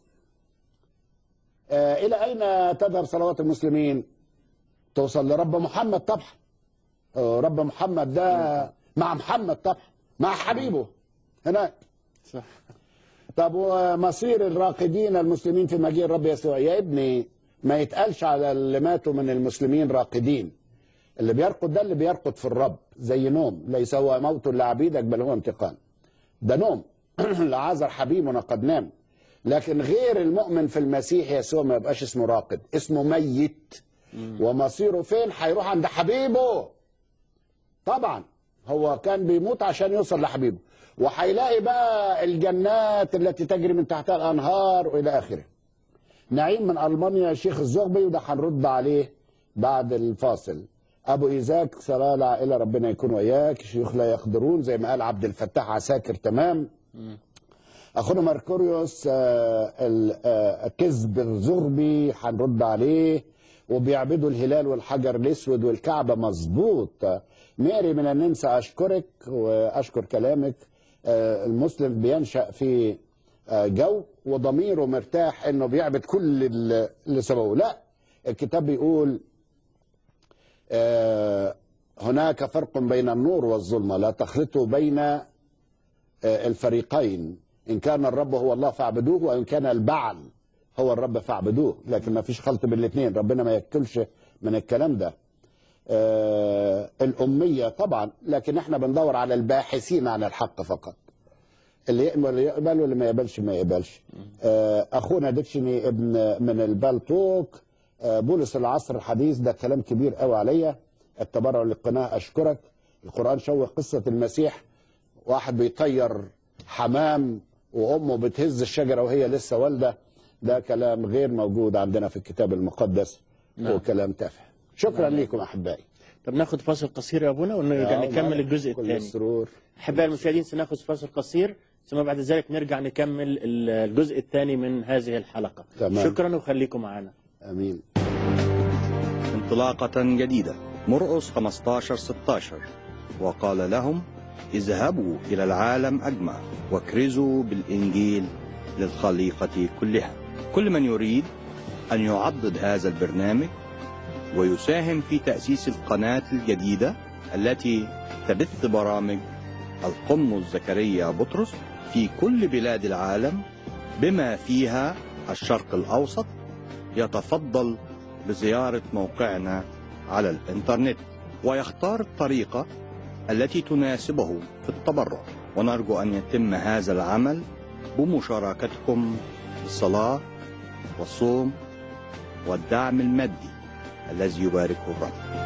آه إلى أين تذهب صلوات المسلمين توصل لرب محمد طبعا آه رب محمد ده مع محمد طبعا مع حبيبه هناك صح طب ومصير الراقدين المسلمين في مجيء الرب يسوع يا ابني ما يتقالش على اللي ماتوا من المسلمين راقدين اللي بيرقد ده اللي بيرقد في الرب زي نوم ليس هو موت لعبيدك بل هو انتقام ده نوم لعازر حبيبنا قد نام لكن غير المؤمن في المسيح يسوع ما يبقاش اسمه راقد اسمه ميت ومصيره فين هيروح عند حبيبه طبعا هو كان بيموت عشان يوصل لحبيبه وهيلاقي بقى الجنات التي تجري من تحتها الانهار والى اخره نعيم من المانيا شيخ الزغبي وده هنرد عليه بعد الفاصل ابو ايزاك صلاه العائله ربنا يكون وياك شيوخ لا يقدرون زي ما قال عبد الفتاح عساكر تمام اخونا ماركوريوس آه، ال- آه، كذب الزغبي هنرد عليه وبيعبدوا الهلال والحجر الاسود والكعبه مظبوط ماري من النمسا اشكرك واشكر كلامك آه، المسلم بينشا في آه، جو وضميره مرتاح انه بيعبد كل اللي اللي سبقه لا الكتاب بيقول آه، هناك فرق بين النور والظلمه لا تخلطوا بين آه، الفريقين إن كان الرب هو الله فاعبدوه وإن كان البعل هو الرب فاعبدوه لكن ما فيش خلط بين الاثنين ربنا ما ياكلش من الكلام ده آه الأمية طبعا لكن احنا بندور على الباحثين عن الحق فقط اللي يقبل يقبل واللي ما يقبلش ما يقبلش آه أخونا ديتشني ابن من البالتوك آه بولس العصر الحديث ده كلام كبير قوي عليا التبرع للقناة أشكرك القرآن شوه قصة المسيح واحد بيطير حمام وامه بتهز الشجره وهي لسه والده ده كلام غير موجود عندنا في الكتاب المقدس نعم. وكلام تافه شكرا لكم احبائي طب ناخد فاصل قصير يا ابونا ونرجع يا نكمل معلم، الجزء كل الثاني السرور احبائي المشاهدين سناخذ فاصل قصير ثم بعد ذلك نرجع نكمل ال- الجزء الثاني من هذه الحلقه تمام. شكرا وخليكم معنا امين انطلاقة جديدة مرقس 15 16 وقال لهم اذهبوا إلى العالم أجمع واكرزوا بالإنجيل للخليقة كلها كل من يريد أن يعضد هذا البرنامج ويساهم في تأسيس القناة الجديدة التي تبث برامج القمص زكريا بطرس في كل بلاد العالم بما فيها الشرق الأوسط يتفضل بزيارة موقعنا على الإنترنت ويختار الطريقة التي تناسبه في التبرع ونرجو أن يتم هذا العمل بمشاركتكم بالصلاة والصوم والدعم المادي الذي يباركه الرب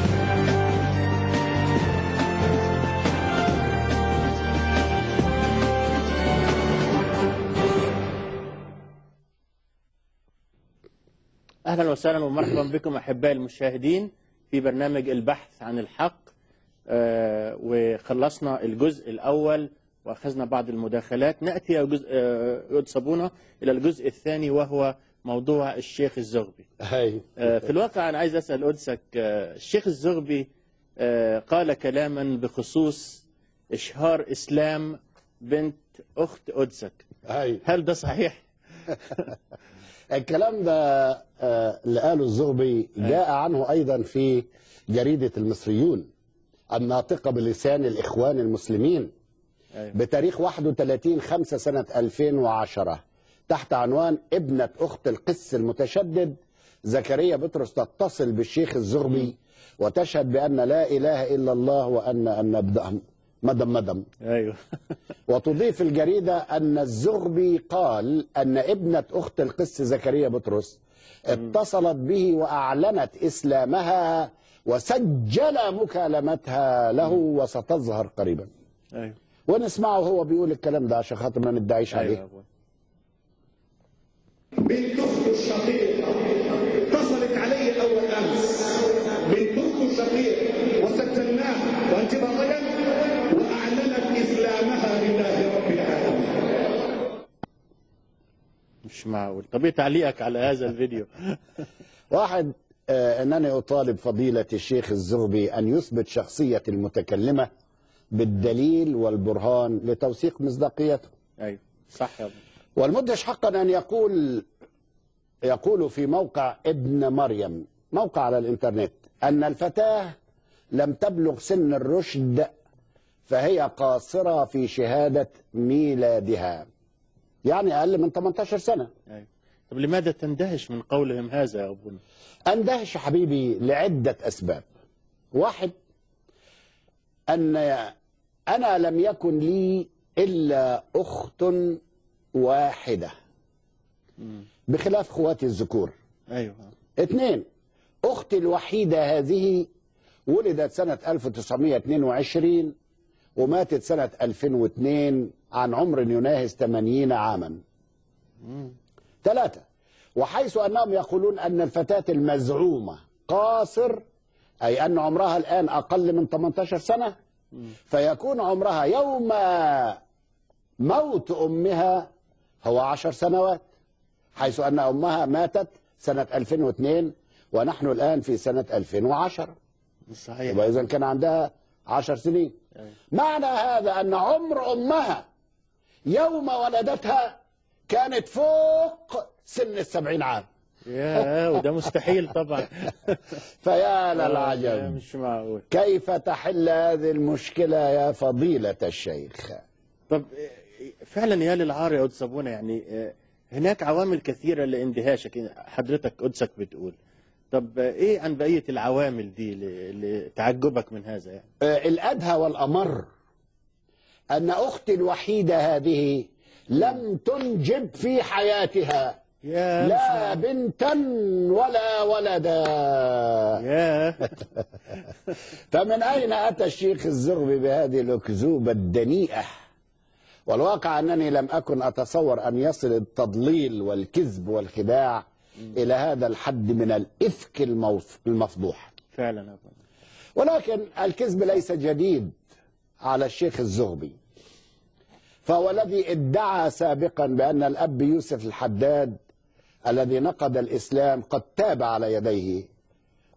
اهلا وسهلا ومرحبا بكم احبائي المشاهدين في برنامج البحث عن الحق آه، وخلصنا الجزء الاول واخذنا بعض المداخلات ناتي يا جزء آه، يود صابونه الى الجزء الثاني وهو موضوع الشيخ الزغبي هاي آه، في الواقع انا عايز اسال قدسك آه، الشيخ الزغبي آه، قال كلاما بخصوص اشهار اسلام بنت اخت قدسك هاي هل ده صحيح؟ الكلام ده آه، اللي قاله الزغبي جاء عنه ايضا في جريده المصريون الناطقه بلسان الاخوان المسلمين أيوة. بتاريخ 31 5 سنه 2010 تحت عنوان ابنه اخت القس المتشدد زكريا بطرس تتصل بالشيخ الزغبي وتشهد بان لا اله الا الله وان ان مدم مدم ايوه وتضيف الجريدة أن الزغبي قال أن ابنة أخت القس زكريا بطرس اتصلت به وأعلنت إسلامها وسجل مكالمتها له وستظهر قريبا ايوه ونسمعه هو بيقول الكلام ده عشان خاطر ما ندعيش ايوه يا عليه أبوي. بنت اخته الشقيقه اتصلت علي اول امس بنت اخته الشقيقه وسجلناها وانتظاريا واعلنت اسلامها لله رب العالمين مش معقول طب ايه تعليقك على هذا الفيديو واحد آه أنني أطالب فضيلة الشيخ الزغبي أن يثبت شخصية المتكلمة بالدليل والبرهان لتوثيق مصداقيته ايوه صح يا ابو والمدهش حقا أن يقول يقول في موقع ابن مريم موقع على الإنترنت أن الفتاة لم تبلغ سن الرشد فهي قاصرة في شهادة ميلادها يعني أقل من 18 سنة ايوه طب لماذا تندهش من قولهم هذا يا ابونا أندهش حبيبي لعدة أسباب واحد أن أنا لم يكن لي إلا أخت واحدة بخلاف خواتي الذكور ايوه اثنين أختي الوحيدة هذه ولدت سنة 1922 وماتت سنة 2002 عن عمر يناهز 80 عاما ثلاثة وحيث أنهم يقولون أن الفتاة المزعومة قاصر أي أن عمرها الآن أقل من 18 سنة فيكون عمرها يوم موت أمها هو عشر سنوات حيث أن أمها ماتت سنة 2002 ونحن الآن في سنة 2010 صحيح يبقى إذا كان عندها عشر سنين أيوة. معنى هذا أن عمر أمها يوم ولدتها كانت فوق سن السبعين عام يا وده مستحيل طبعا فيا يا للعجب مش معقول كيف تحل هذه المشكلة يا فضيلة الشيخ طب آه، فعلا يا للعار يا قدس ابونا يعني آه، هناك عوامل كثيره لاندهاشك حضرتك قدسك بتقول طب آه، ايه عن بقيه العوامل دي ل- لتعجبك من هذا يعني آه، الأدهى والأمر أن أختي الوحيدة هذه لم تنجب في حياتها يا مش لا معقول. بنتا ولا ولدا يا فمن أين أتى الشيخ الزغبي بهذه الأكذوبة الدنيئة والواقع أنني لم أكن أتصور أن يصل التضليل والكذب والخداع إلى هذا الحد من الإفك الموف- المفضوح فعلا يا ابونا ولكن الكذب ليس جديد على الشيخ الزغبي فهو الذي ادعى سابقا بأن الأب يوسف الحداد الذي نقد الإسلام قد تاب على يديه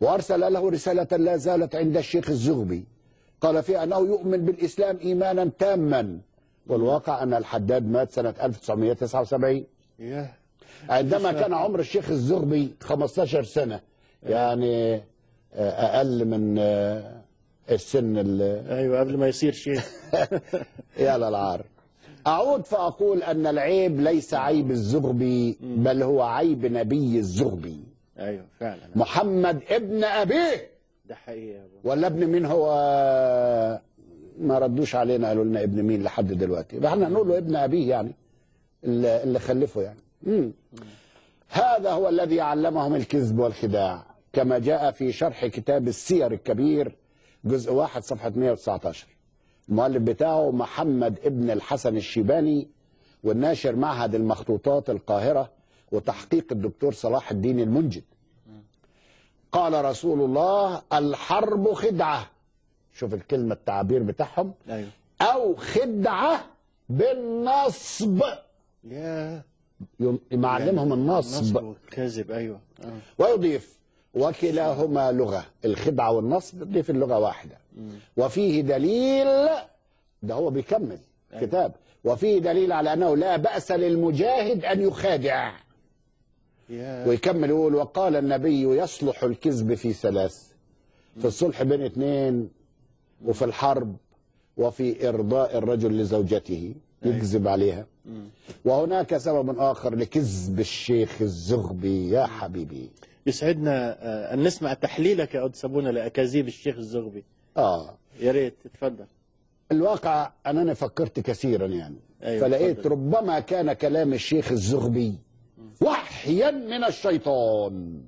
وأرسل له رسالة لا زالت عند الشيخ الزغبي قال فيها أنه يؤمن بالإسلام إيمانا تاما والواقع أن الحداد مات سنة 1979 ياه عندما كان عمر الشيخ الزغبي 15 سنة يعني آه، أقل من آه، السن ال- ايوه قبل ما يصير شيء يا للعار أعود فأقول أن العيب ليس عيب الزغبي بل هو عيب نبي الزغبي ايوه فعلا محمد ابن أبيه ده حقيقي يا ابو ولا ابن مين هو ما ردوش علينا قالوا لنا ابن مين لحد دلوقتي يبقى احنا نقول له ابن أبيه يعني اللي اللي خلفه يعني مم. هذا هو الذي علمهم الكذب والخداع كما جاء في شرح كتاب السير الكبير جزء واحد صفحة 119 المؤلف بتاعه محمد ابن الحسن الشيباني والناشر معهد المخطوطات القاهرة وتحقيق الدكتور صلاح الدين المنجد قال رسول الله الحرب خدعة شوف الكلمة التعبير بتاعهم ايوه أو خدعة بالنصب يا يم- معلمهم النصب نصب والكذب ايوه آه. ويضيف وكلاهما لغة الخدعة والنصب دي في اللغة واحدة وفيه دليل ده هو بيكمل أيوة. كتاب وفيه دليل على أنه لا بأس للمجاهد أن يخادع يا ويكمل يقول وقال النبي يصلح الكذب في ثلاث في الصلح بين اثنين وفي الحرب وفي إرضاء الرجل لزوجته يكذب عليها وهناك سبب آخر لكذب الشيخ الزغبي يا حبيبي يسعدنا آه، ان نسمع تحليلك يا قدس ابونا لاكاذيب الشيخ الزغبي آه يا ريت تتفضل الواقع أنني فكرت كثيرا يعني أيوة، فلقيت اتفضل. ربما كان كلام الشيخ الزغبي وحيا من الشيطان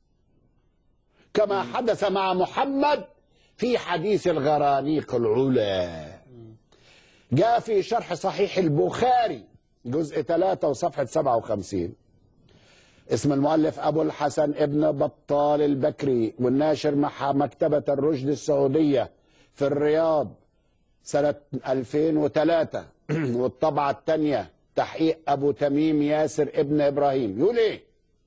كما حدث مع محمد في حديث الغرانيق العلا جاء في شرح صحيح البخاري جزء 3 وصفحة 57 اسم المؤلف أبو الحسن ابن بطال البكري والناشر مع مكتبة الرشد السعودية في الرياض سنة 2003 والطبعة الثانية تحقيق أبو تميم ياسر ابن إبراهيم يقول إيه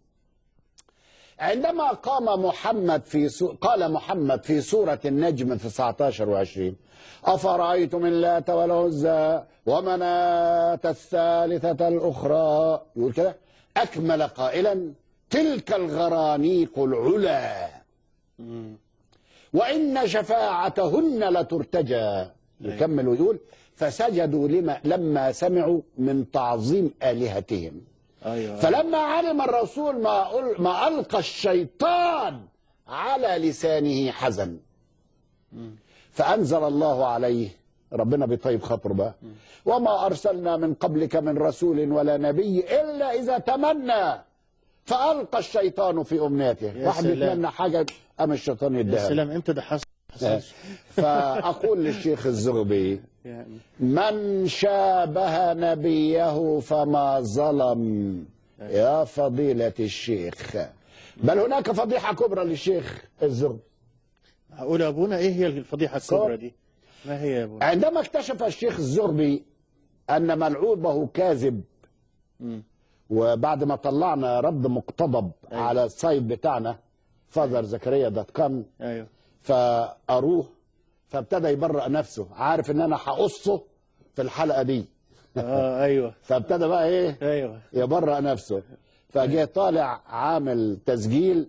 عندما قام محمد في سو... قال محمد في سورة النجم 19 و20 أفرأيتم اللات والعزى ومناة الثالثة الأخرى يقول كده أكمل قائلا تلك الغرانيق العلا وإن شفاعتهن لترتجى يكمل ويقول فسجدوا لما لما سمعوا من تعظيم آلهتهم ايوه فلما علم الرسول ما أل- ما ألقى الشيطان على لسانه حزن فأنزل الله عليه ربنا بيطيب خاطره بقى وما أرسلنا من قبلك من رسول ولا نبي إلا إذا تمنى فألقى الشيطان في أمنيته يا واحد سلام. يتمنى حاجة أم الشيطان يا يديها له. سلام امتى ده حصل حصلش فأقول للشيخ الزغبي يعني من شابه نبيه فما ظلم يا فضيلة الشيخ بل هناك فضيحة كبرى للشيخ الزغبي هقول يا ابونا ايه هي الفضيحه الكبرى صار. دي ما هي يا ابونا عندما اكتشف الشيخ الزغبي أن ملعوبه كاذب مم. وبعد ما طلعنا رد مقتضب أيوة. على السايت بتاعنا فاذر زكريا دوت كوم ايوه فأروه فابتدى يبرأ نفسه عارف ان انا هقصه في الحلقة دي اه ايوه فابتدى بقى ايه ايوه يبرأ نفسه فجه طالع عامل تسجيل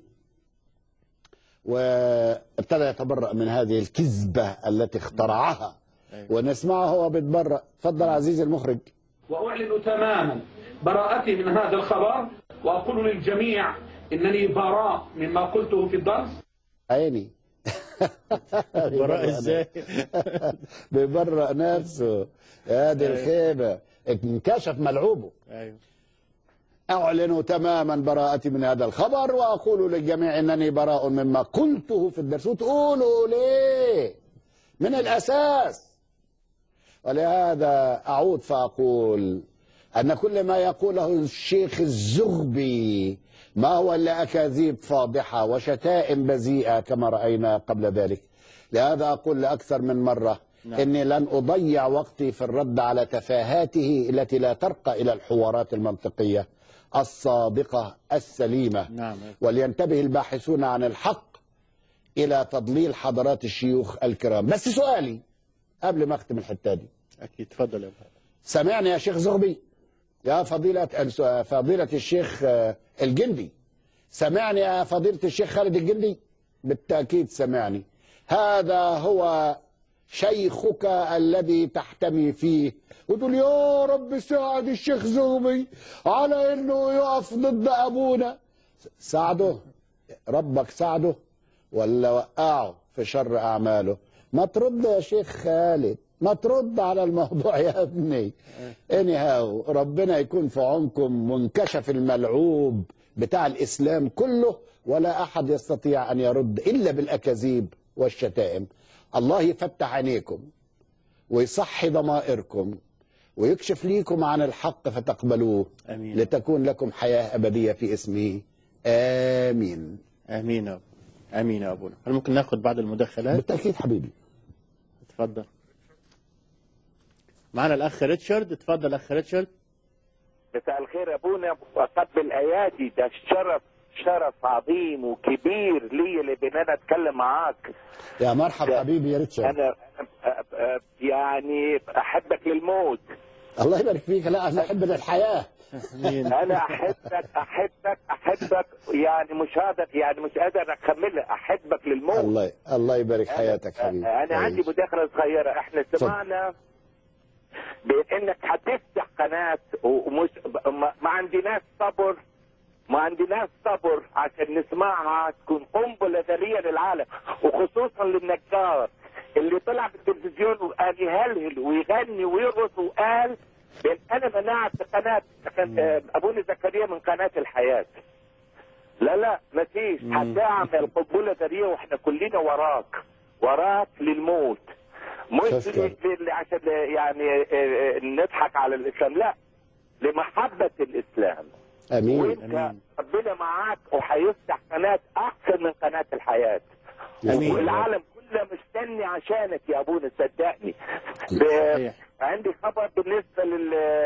وابتدى يتبرأ من هذه الكذبة التي اخترعها أيوة. ونسمعه هو بيتبرأ تفضل عزيزي المخرج وأعلن تماما براءتي من هذا الخبر وأقول للجميع إنني براء مما قلته في الدرس عيني براء ازاي بيبرأ نفسه هذه الخيبة انكشف ملعوبه ايوه أعلن تماما براءتي من هذا الخبر وأقول للجميع أنني براء مما قلته في الدرس وتقولوا ليه من الأساس ولهذا أعود فأقول أن كل ما يقوله الشيخ الزغبي ما هو إلا أكاذيب فاضحة وشتائم بذيئة كما رأينا قبل ذلك لهذا أقول لأكثر من مرة نعم. إني لن أضيع وقتي في الرد على تفاهاته التي لا ترقى إلى الحوارات المنطقية الصادقة السليمة نعم ولينتبه الباحثون عن الحق الى تضليل حضرات الشيوخ الكرام بس سؤالي قبل ما اختم الحته دي اكيد تفضل يا أبو. سامعني يا شيخ زغبي يا فضيلة فضيلة الشيخ آه، الجندي سامعني يا فضيلة الشيخ خالد الجندي بالتأكيد سامعني هذا هو شيخك الذي تحتمي فيه وتقول يا رب ساعد الشيخ زغبي على انه يقف ضد ابونا ساعده ربك ساعده ولا وقعه في شر اعماله ما ترد يا شيخ خالد ما ترد على الموضوع يا ابني انهاو ربنا يكون في عونكم منكشف الملعوب بتاع الاسلام كله ولا احد يستطيع ان يرد الا بالاكاذيب والشتائم الله يفتح عينيكم ويصحي ضمائركم ويكشف ليكم عن الحق فتقبلوه امين لتكون لكم حياه ابديه في اسمه امين امين يا أبو. امين يا ابونا هل ممكن ناخد بعض المداخلات بالتاكيد حبيبي اتفضل معنا الاخ ريتشارد اتفضل اخ ريتشارد مساء الخير يا ابونا واقبل ايادي ده شرف شرف عظيم وكبير لي اللي بان انا اتكلم معاك يا مرحب حبيبي يا ريتشارد انا أ- أ- يعني احبك للموت الله يبارك فيك لا انا احب الحياه انا احبك احبك احبك يعني مش هقدر يعني مش قادر اكملها احبك للموت الله الله يبارك حياتك حبيبي انا عندي مداخله صغيره احنا سمعنا بانك هتفتح قناه ومش ما ما عندناش صبر ما عندناش صبر عشان نسمعها تكون قنبله ذريه للعالم وخصوصا للنجار اللي طلع في التلفزيون وقال يهلهل ويغني ويرقص وقال بان انا منعت قناه كان- ابونا زكريا من قناه الحياه لا لا مفيش هتعمل قنبله ذريه واحنا كلنا وراك وراك للموت مش شكراً. ل- ل- عشان يعني آه، آه، نضحك على الاسلام لا لمحبه الاسلام امين وانت ربنا معاك وهيفتح قناه احسن من قناه الحياه أمين. والعالم كله مستني عشانك يا ابونا صدقني ب... عندي خبر بالنسبه لل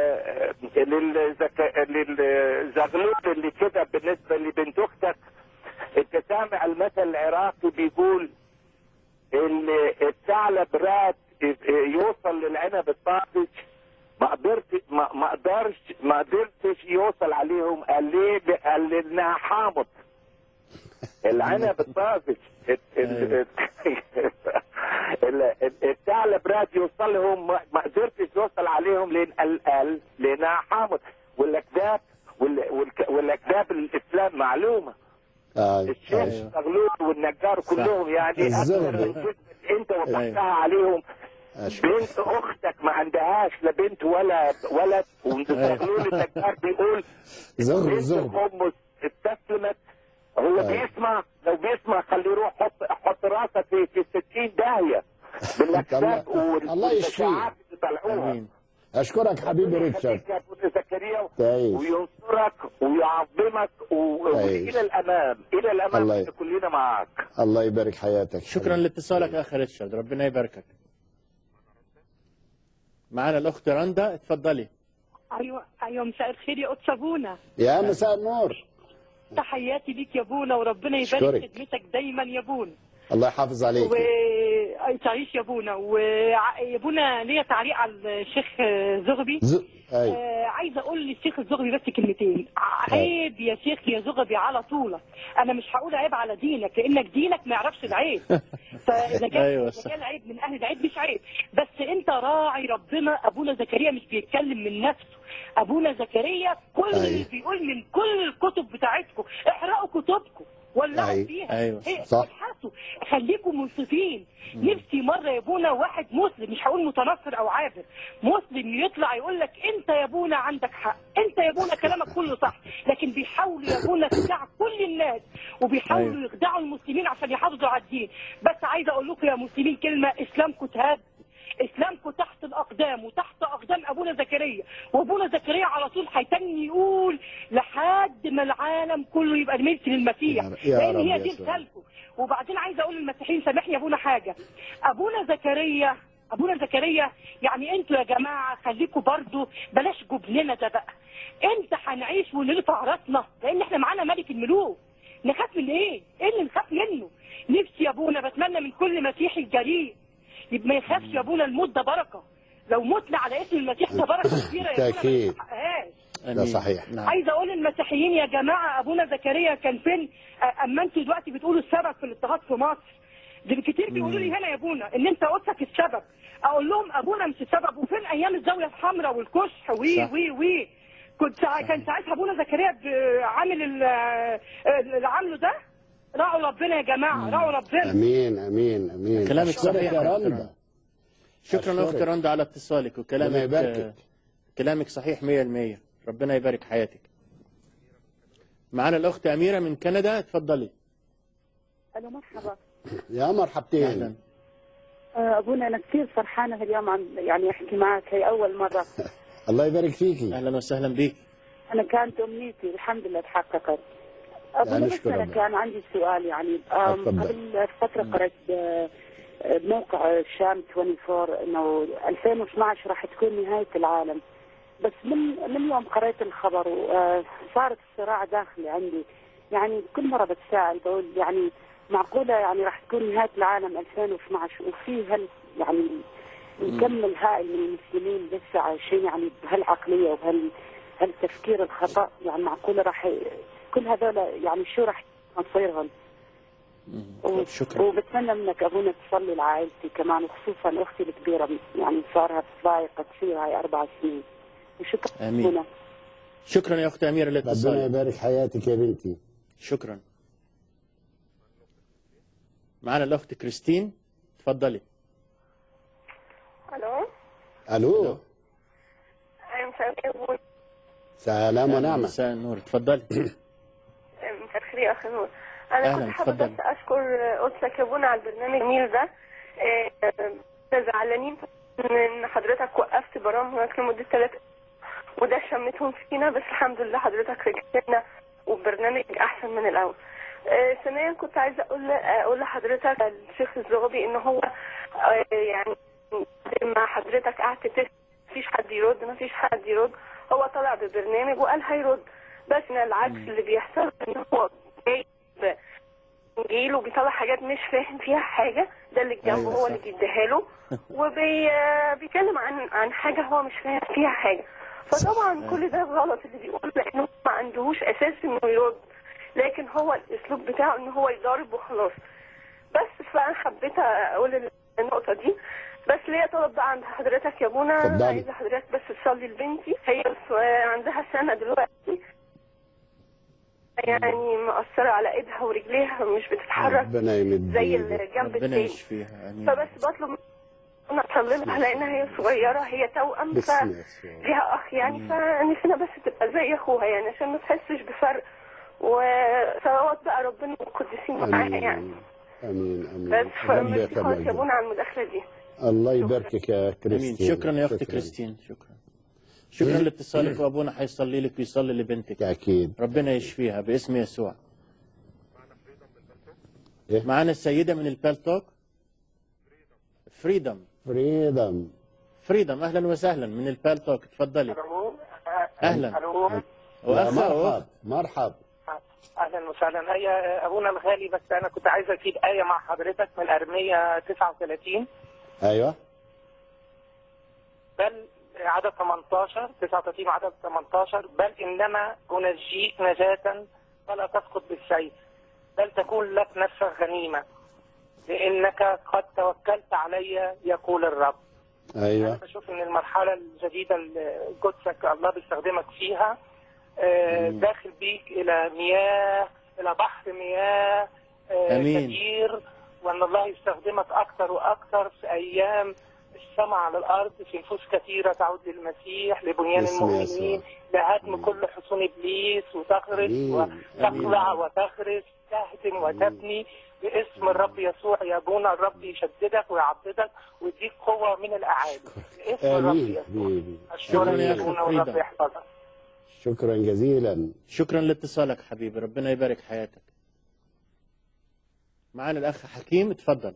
للزك... للزغلول اللي كده بالنسبه لبنت اختك انت سامع المثل العراقي بيقول ان الثعلب رات يوصل للعنب الطازج ما قدرت ما ما قدرش ما قدرتش يوصل عليهم قال ليه قال لانها حامض العنب الطازج ال- ال- ال- ال- الثعلب راد يوصل لهم ما ما قدرتش يوصل عليهم لان قال قال لانها حامض والاكذاب وال- والك- والاكذاب الاسلام معلومه آه. الشيخ آه. زغلول والنجار كلهم يعني اكثر الزغل. من كده انت وضحتها عليهم بنت اختك ما عندهاش لا بنت ولا ولد وزغلول النجار بيقول زغل بنت زغل امه استسلمت هو أيوة. بيسمع لو بيسمع خليه يروح حط حط راسك في في 60 داهيه بالاكذاب وال- الله يشفيه. والاشاعات اللي طلعوها اشكرك حبيبي ريتشارد يخليك يا ابو زكريا تعيش. وينصرك ويعظمك و- تعيش. والى الامام الى الامام الله ي- احنا كلنا معاك الله يبارك حياتك شكرا لاتصالك اخ ريتشارد ربنا يباركك معنا الاخت رندا اتفضلي ايوه ايوه مساء الخير يا قدس ابونا يا مساء النور تحياتي ليك يا ابونا وربنا يبارك أشكرك. خدمتك دايما يا ابونا الله يحافظ عليك وتعيش يا ابونا ويا ابونا ليا تعليق على الشيخ زغبي ز... أي. آه عايزه اقول للشيخ الزغبي بس كلمتين عيب يا شيخ يا زغبي على طولك انا مش هقول عيب على دينك لانك دينك ما يعرفش العيب فاذا كان أيوة إذا صح. كان عيب من اهل العيب مش عيب بس انت راعي ربنا ابونا زكريا مش بيتكلم من نفسه ابونا زكريا كل أيوة. بيقول من كل الكتب بتاعتكم احرقوا كتبكم ولعوا أيوة. فيها أيوة. إيه، صح. ابحثوا خليكم منصفين نفسي مره يا ابونا واحد مسلم مش هقول متنصر او عابر مسلم يطلع يقول لك انت يا ابونا عندك حق انت يا ابونا كلامك كله صح لكن بيحاولوا يا ابونا يخدعوا كل الناس وبيحاولوا أيوة. يخدعوا المسلمين عشان يحافظوا على الدين بس عايزه اقول لكم يا مسلمين كلمه اسلامكم تهاب اسلامكم تحت الاقدام وتحت اقدام ابونا زكريا وابونا زكريا على طول هيتني يقول لحد ما العالم كله يبقى ملك للمسيح يا رب- يا لان رب هي يا دي سلام. رسالته وبعدين عايزه اقول للمسيحيين سامحني يا ابونا حاجه ابونا زكريا ابونا زكريا يعني انتوا يا جماعه خليكم برضو بلاش جبننا ده بقى انت هنعيش ونرفع راسنا لان احنا معانا ملك الملوك نخاف من ايه؟ ايه اللي نخاف منه؟ نفسي يا ابونا بتمنى من كل مسيحي جريء يبقى ما يخافش يا ابونا الموت ده بركه لو متنا على اسم المسيح ده بركه كبيره يا ابونا ما تأكيد. نستحقهاش ده صحيح نعم. عايزه اقول للمسيحيين يا جماعه ابونا زكريا كان فين أ- اما انتوا دلوقتي بتقولوا السبب في الاضطهاد في مصر ده كتير بيقولوا لي هنا يا ابونا ان انت قدسك السبب اقول لهم ابونا مش السبب وفين ايام الزاويه الحمراء والكشح وي صح. وي وي كنت سا- كان ساعتها ابونا زكريا ب- عامل ال- اللي عامله ده راعوا ربنا يا جماعه راعوا ربنا امين امين امين كلامك أشكرك صحيح يا يا رندا دكتور. شكرا أشكرك. اخت رندا على اتصالك ربنا وكلامك يباركك. آه، كلامك صحيح 100% ربنا يبارك حياتك معانا الاخت اميره من كندا اتفضلي الو مرحبا يا مرحبتين اهلا آه، ابونا انا كثير فرحانه اليوم عم يعني احكي معك هي اول مره الله يبارك فيكي اهلا وسهلا بيك انا كانت امنيتي الحمد لله تحققت ابونا بس نشكر انا ربنا. كان عندي سؤال يعني آم، اتفضل. قبل فتره قرأت ب- بموقع شام 24 انه 2012 راح تكون نهايه العالم بس من من يوم قرأت الخبر وصارت الصراع داخلي عندي يعني كل مره بتساءل بقول يعني معقوله يعني راح تكون نهايه العالم 2012 وفي هل يعني نكمل هائل من المسلمين لسه عايشين يعني بهالعقليه وبهال هالتفكير الخطا يعني معقوله راح ي- كل هذول يعني شو راح مصيرهم و- شكرا وبتمنى منك ابونا تصلي لعائلتي كمان وخصوصا اختي الكبيره يعني صار لها ضايقه كثير هاي اربع سنين وشكرا آمين. أبونا. شكرا يا اخت اميره ربنا للاتصال يبارك حياتك يا بنتي شكرا معانا الاخت كريستين اتفضلي الو الو أيوة، مساء الخير سلام ونعمه مساء النور اتفضلي مساء الخير يا اخي نور انا أهلاً، كنت حابه اتفضل. بس اشكر قدسك يا بونا على البرنامج الجميل ده آه، آه، زعلانين ان حضرتك وقفت برامجك لمده ثلاث وده شمتهم فينا بس الحمد لله حضرتك رجعت لنا وبرنامج احسن من الاول آه، ثانيا كنت عايزه اقول اقول لحضرتك الشيخ الزغبي ان هو آه، يعني ما حضرتك قعدت تسمع مفيش حد يرد مفيش حد يرد هو طلع ببرنامج وقال هيرد بس إن العكس اللي بيحصل ان هو جايب انجيل وبيطلع حاجات مش فاهم فيها حاجه ده اللي جنبه أيوة هو صح. اللي بيديها له وبيتكلم عن عن حاجه هو مش فاهم فيها حاجه فطبعا كل ده غلط اللي بيقول لانه ما عندهوش اساس انه يرد لكن هو الاسلوب بتاعه ان هو يضارب وخلاص بس فانا حبيت اقول النقطه دي بس ليا طلب بقى عند حضرتك يا بونا اتفضلي. عايزه حضرتك بس تصلي لبنتي هي ف- عندها سنه دلوقتي يعني مأثرة على ايدها ورجليها مش بتتحرك ربنا يمد زي إيده. الجنب ربنا التاني يشفيها امين فبس بطلب انا اصلي لها لانها هي صغيره هي توأم بسم ف يسوع ليها اخ يعني فنفسنا بس تبقى زي اخوها يعني عشان ما تحسش بفرق وصلوات بقى ربنا والقديسين معاها يعني امين امين بس امين ربي فميرسي خالص يا يتمجد بونا على المداخله دي الله يباركك يا امين كريستين شكرا يا اخت كريستين شكرا شكرا لاتصالك وابونا حيصلي لك ويصلي لبنتك اكيد ربنا يشفيها باسم يسوع إيه؟ معانا السيده من البالتوك فريدم فريدم فريدم اهلا وسهلا من البالتوك اتفضلي اهلا الو يا واخا مرحب واخت مرحب اهلا وسهلا هي ابونا الغالي بس انا كنت عايز اجيب ايه مع حضرتك من الارميه 39 ايوه بل عدد 18 39 عدد 18 بل انما انجيك نجاة فلا تسقط بالسيف بل تكون لك نفسك غنيمه لانك قد توكلت علي يقول الرب ايوه انا بشوف ان المرحله الجديده اللي قدسك الله بيستخدمك فيها آه، داخل بيك الى مياه الى بحر مياه آه، آمين. كثير وان الله يستخدمك اكثر واكثر في ايام السماء على الارض في نفوس كثيره تعود للمسيح لبنيان باسم المؤمنين يسوع. لهدم كل حصون ابليس وتغرس آمين. وتقلع وتغرس تهدم وتبني باسم الرب يسوع يا ابونا الرب يشددك ويعضدك ويديك قوه من الاعالي باسم الرب امين يسوع حبيبي اشكرك شكراً يا يا أخي ابونا فريدة. والرب يحفظك شكرا جزيلا شكرا لاتصالك حبيبي ربنا يبارك حياتك معانا الاخ حكيم اتفضل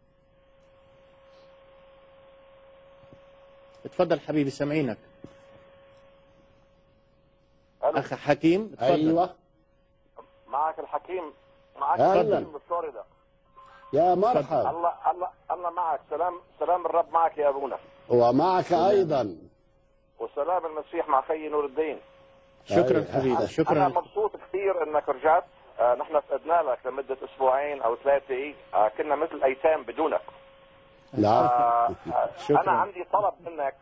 اتفضل حبيبي سامعينك اخ حكيم اتفضل ايوه معك معك الحكيم معك أهلاً. الحكيم من فلوريدا يا مرحب الله الله الله معك سلام سلام الرب معك يا ابونا ومعك أيضا وسلام المسيح مع خي نور الدين شكرا أيوة. حبيبي انا شكرا مبسوط كثير انك رجعت آه نحن فقدنا لك لمده اسبوعين او ثلاثه آه كنا مثل ايتام بدونك لا آه آه شكراً. انا عندي طلب منك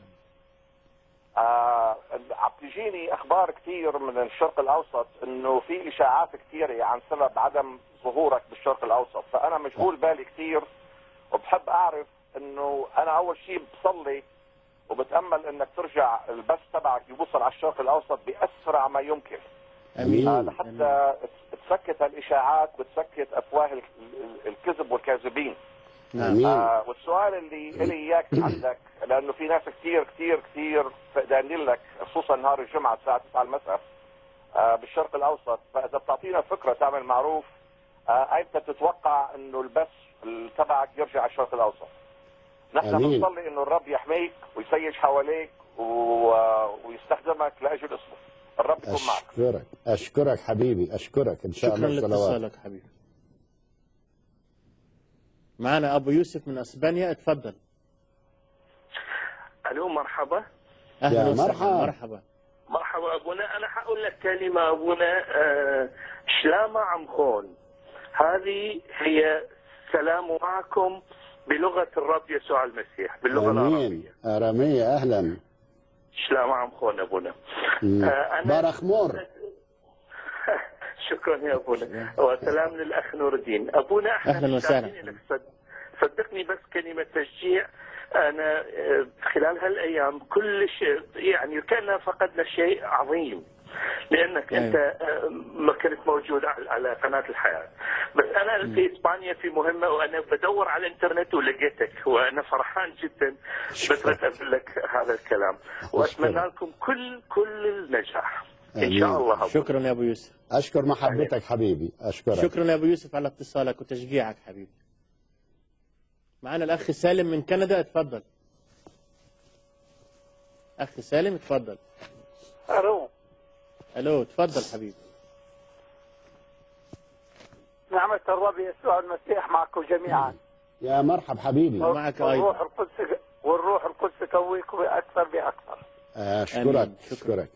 آه عم تجيني اخبار كثير من الشرق الاوسط انه في اشاعات كثيره عن سبب عدم ظهورك بالشرق الاوسط فانا مشغول بالي كثير وبحب اعرف انه انا اول شيء بصلي وبتامل انك ترجع البث تبعك يوصل على الشرق الاوسط باسرع ما يمكن آه امين لحتى تسكت الاشاعات وتسكت افواه ال- ال- الكذب والكاذبين نعم أمين آه والسؤال اللي الي اياك عندك لانه في ناس كثير كثير كثير فقدانين لك خصوصا نهار الجمعه الساعه 9 المساء آه بالشرق الاوسط فاذا بتعطينا فكره تعمل معروف آه ايمتى تتوقع انه البث تبعك يرجع على الشرق الاوسط نحن آمين. بنصلي انه الرب يحميك ويسيج حواليك و... ويستخدمك لاجل اسمه الرب يكون معك أشكرك أشكرك حبيبي أشكرك إن شاء شكرا الله صلوات لاتصالك حبيبي معنا ابو يوسف من اسبانيا اتفضل الو مرحبا اهلا يا وسهلا مرحبا. مرحبا مرحبا ابونا انا حقول لك كلمه ابونا آه شلامة عمخون هذه هي سلام معكم بلغه الرب يسوع المسيح باللغه آمين العربيه آرامية أهلا شلامة عمخون ابونا مم. آه، أنا- بارخ مور شكرا يا ابونا وسلام للاخ نور الدين ابونا احنا أهلاً وسهلاً. محتاجين لك صد- صدقني بس كلمه تشجيع انا آه، خلال هالايام كل شيء يعني كان فقدنا شيء عظيم لانك أيوة. انت آه، ما كنت موجود على على قناه الحياه بس انا في اسبانيا في مهمه وانا بدور على الانترنت ولقيتك وانا فرحان جدا بس اقول لك هذا الكلام واتمنى لكم كل كل النجاح ان آمين. شاء الله أبونا. شكرا يا ابو يوسف أشكر محبتك حبيبي أشكرك شكرا يا ابو يوسف على اتصالك وتشجيعك حبيبي معنا الاخ سالم من كندا اتفضل اخ سالم اتفضل الو الو اتفضل حبيبي نعمة الرب يسوع المسيح معكم جميعا يا مرحب حبيبي معك والروح ايضا القدس والروح القدس يقويكم اكثر باكثر أشكرك آمين. شكرا. أشكرك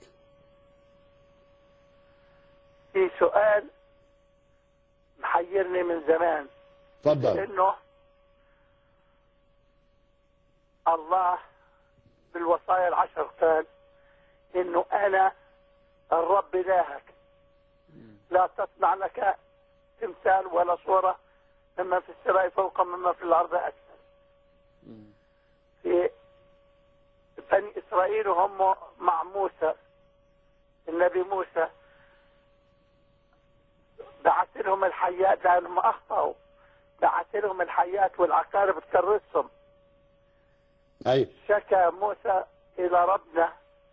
في سؤال محيرني من زمان تفضل انه الله بالوصايا العشر قال انه انا الرب الهك لا تصنع لك تمثال ولا صورة مما في السماء فوق مما في الارض اكثر في بني اسرائيل وهم مع موسى النبي موسى بعث لهم الحيات لانهم اخطاوا بعث لهم الحيات والعقارب تكرسهم أي شكى موسى الى ربنا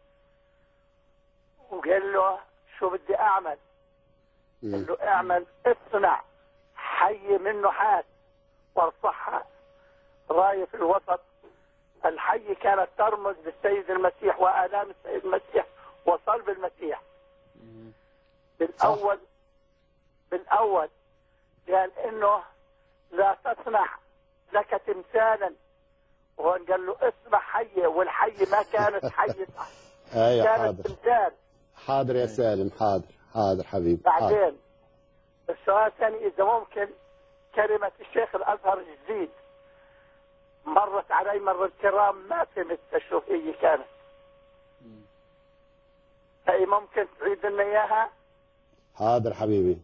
وقال له شو بدي اعمل قال له اعمل اصنع حي من نحاس وارفعها راية في الوسط الحي كانت ترمز للسيد المسيح والام السيد المسيح وصلب المسيح بالاول بالاول قال انه لا تصنع لك تمثالا وقال له اصنع حية والحية ما كانت حية أي كانت حاضر تمثال حاضر يا سالم حاضر حاضر حبيبي حاضر. بعدين السؤال الثاني اذا ممكن كلمة الشيخ الازهر الجديد مرت علي مرة كرام ما فهمت شو هي كانت اي ممكن تعيد لنا اياها حاضر حبيبي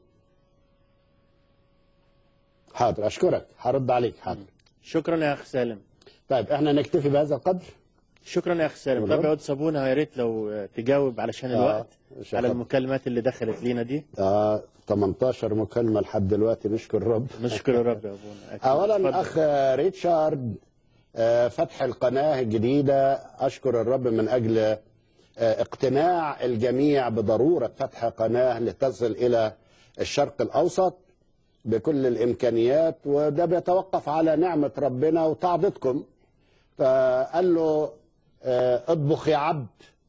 حاضر أشكرك هرد عليك حاضر شكرا يا اخ سالم طيب احنا نكتفي بهذا القدر شكرا يا اخ سالم والله. طب يا أود صابونه يا ريت لو آه، تجاوب علشان آه، الوقت مش على هاخد. المكالمات اللي دخلت لينا دي آه 18 مكالمة لحد دلوقتي نشكر الرب نشكر الرب يا ابونا أكيد. اولا اتفضل. اخ ريتشارد آه، فتح القناه الجديده اشكر الرب من اجل آه، اقتناع الجميع بضروره فتح قناه لتصل الى الشرق الاوسط بكل الامكانيات وده بيتوقف على نعمه ربنا وتعضدكم فقال له آه، اطبخ يا عبد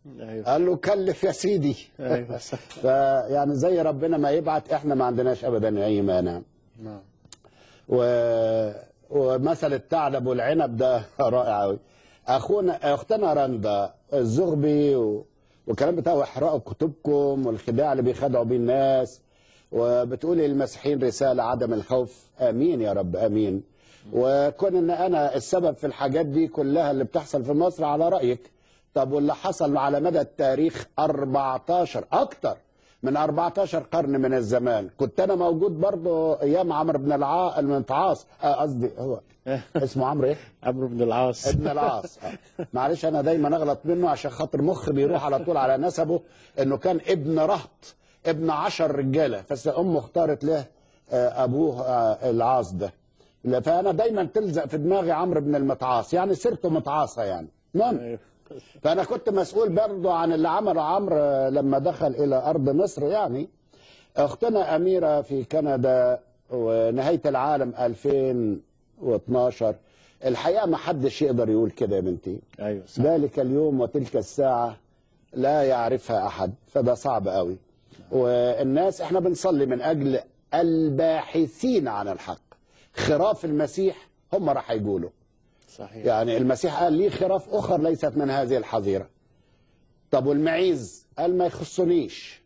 أيوة. قال له كلف يا سيدي أيوة صح. فيعني زي ربنا ما يبعت احنا ما عندناش ابدا اي مانع نعم و... ومثل الثعلب والعنب ده رائع قوي اخونا اختنا رندا الزغبي و... والكلام بتاعه احرقوا كتبكم والخداع اللي بيخدعوا بيه الناس وبتقولي للمسيحيين رساله عدم الخوف امين يا رب امين وكون ان انا السبب في الحاجات دي كلها اللي بتحصل في مصر على رايك طب واللي حصل على مدى التاريخ 14 اكتر من 14 قرن من الزمان كنت انا موجود برضه ايام عمرو بن العا المنتعاص آه، قصدي هو اسمه عمرو ايه عمرو بن العاص ابن العاص آه. معلش انا دايما اغلط منه عشان خاطر مخ بيروح على طول على نسبه انه كان ابن رهط ابن عشر رجاله بس امه اختارت له آه، ابوه آه، العاص ده لا، فانا دايما تلزق في دماغي عمرو بن المتعاص يعني سيرته متعاصه يعني المهم فانا كنت مسؤول برضه عن اللي عمله عمرو آه، لما دخل الى ارض مصر يعني اختنا اميره في كندا ونهايه العالم 2012 الحقيقه ما حدش يقدر يقول كده يا بنتي ايوه صح. ذلك اليوم وتلك الساعه لا يعرفها احد فده صعب قوي والناس احنا بنصلي من اجل الباحثين عن الحق خراف المسيح هم راح يقولوا صحيح يعني المسيح قال لي خراف اخر ليست من هذه الحظيره طب والمعيز قال ما يخصنيش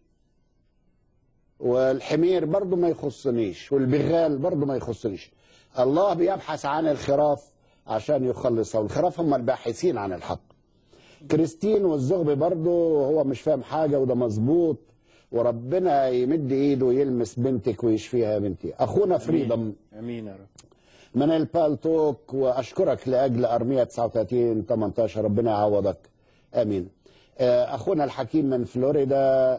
والحمير برضه ما يخصنيش والبغال برضه ما يخصنيش الله بيبحث عن الخراف عشان يخلصها والخراف هم الباحثين عن الحق كريستين والزغبي برضه هو مش فاهم حاجه وده مظبوط وربنا يمد ايده ويلمس بنتك ويشفيها يا بنتي اخونا فريدم امين يا رب من البالتوك واشكرك لاجل ارميه 39 18 ربنا يعوضك امين آه، اخونا الحكيم من فلوريدا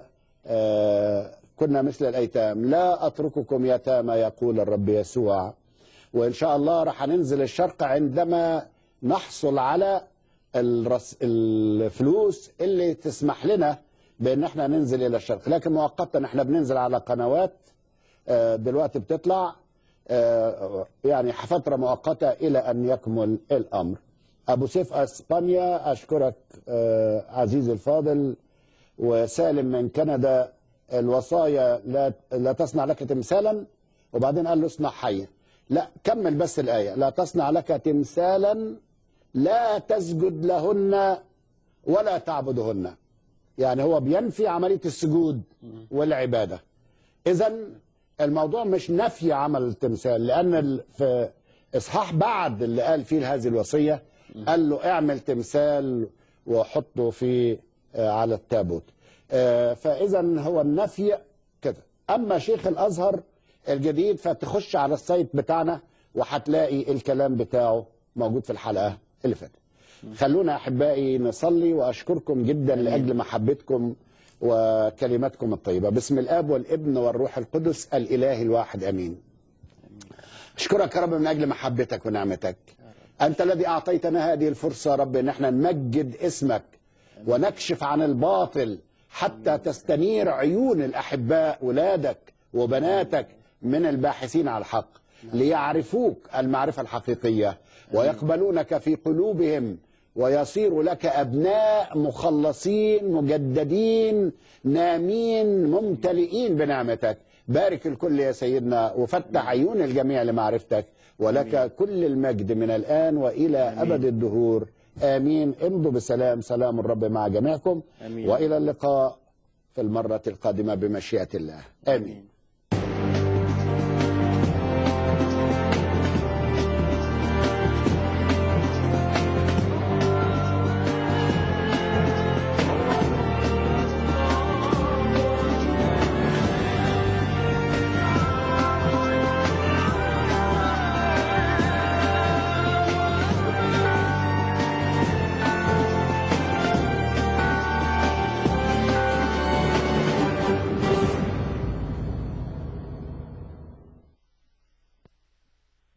آه، كنا مثل الايتام لا اترككم يتامى يقول الرب يسوع وان شاء الله راح ننزل الشرق عندما نحصل على الرس الفلوس اللي تسمح لنا بان احنا ننزل الى الشرق لكن مؤقتا احنا بننزل على قنوات آه، دلوقتي بتطلع آه، يعني فترة مؤقتة إلى أن يكمل الأمر أبو سيف أسبانيا أشكرك آه، عزيزي الفاضل وسالم من كندا الوصايا لا, لا تصنع لك تمثالا وبعدين قال له اصنع حيا لا كمل بس الآية لا تصنع لك تمثالا لا تسجد لهن ولا تعبدهن يعني هو بينفي عملية السجود والعبادة إذا الموضوع مش نفي عمل التمثال لأن ال- في إصحاح بعد اللي قال فيه هذه الوصية قال له اعمل تمثال وحطه في آه، على التابوت آه، فإذا هو النفي كده أما شيخ الأزهر الجديد فتخش على السايت بتاعنا وهتلاقي الكلام بتاعه موجود في الحلقة اللي فاتت خلونا أحبائي نصلي وأشكركم جدا لأجل محبتكم وكلماتكم الطيبة باسم الآب والابن والروح القدس الإله الواحد أمين أشكرك يا رب من أجل محبتك ونعمتك أنت الذي أعطيتنا هذه الفرصة يا رب أن احنا نمجد اسمك ونكشف عن الباطل حتى تستنير عيون الأحباء ولادك وبناتك من الباحثين على الحق ليعرفوك المعرفة الحقيقية ويقبلونك في قلوبهم ويصير لك أبناء مخلصين مجددين نامين ممتلئين بنعمتك بارك الكل يا سيدنا وفتح عيون الجميع لمعرفتك ولك كل المجد من الآن وإلى أبد الدهور آمين امضوا بسلام سلام الرب مع جميعكم آمين. وإلى اللقاء في المرة القادمة بمشيئة الله آمين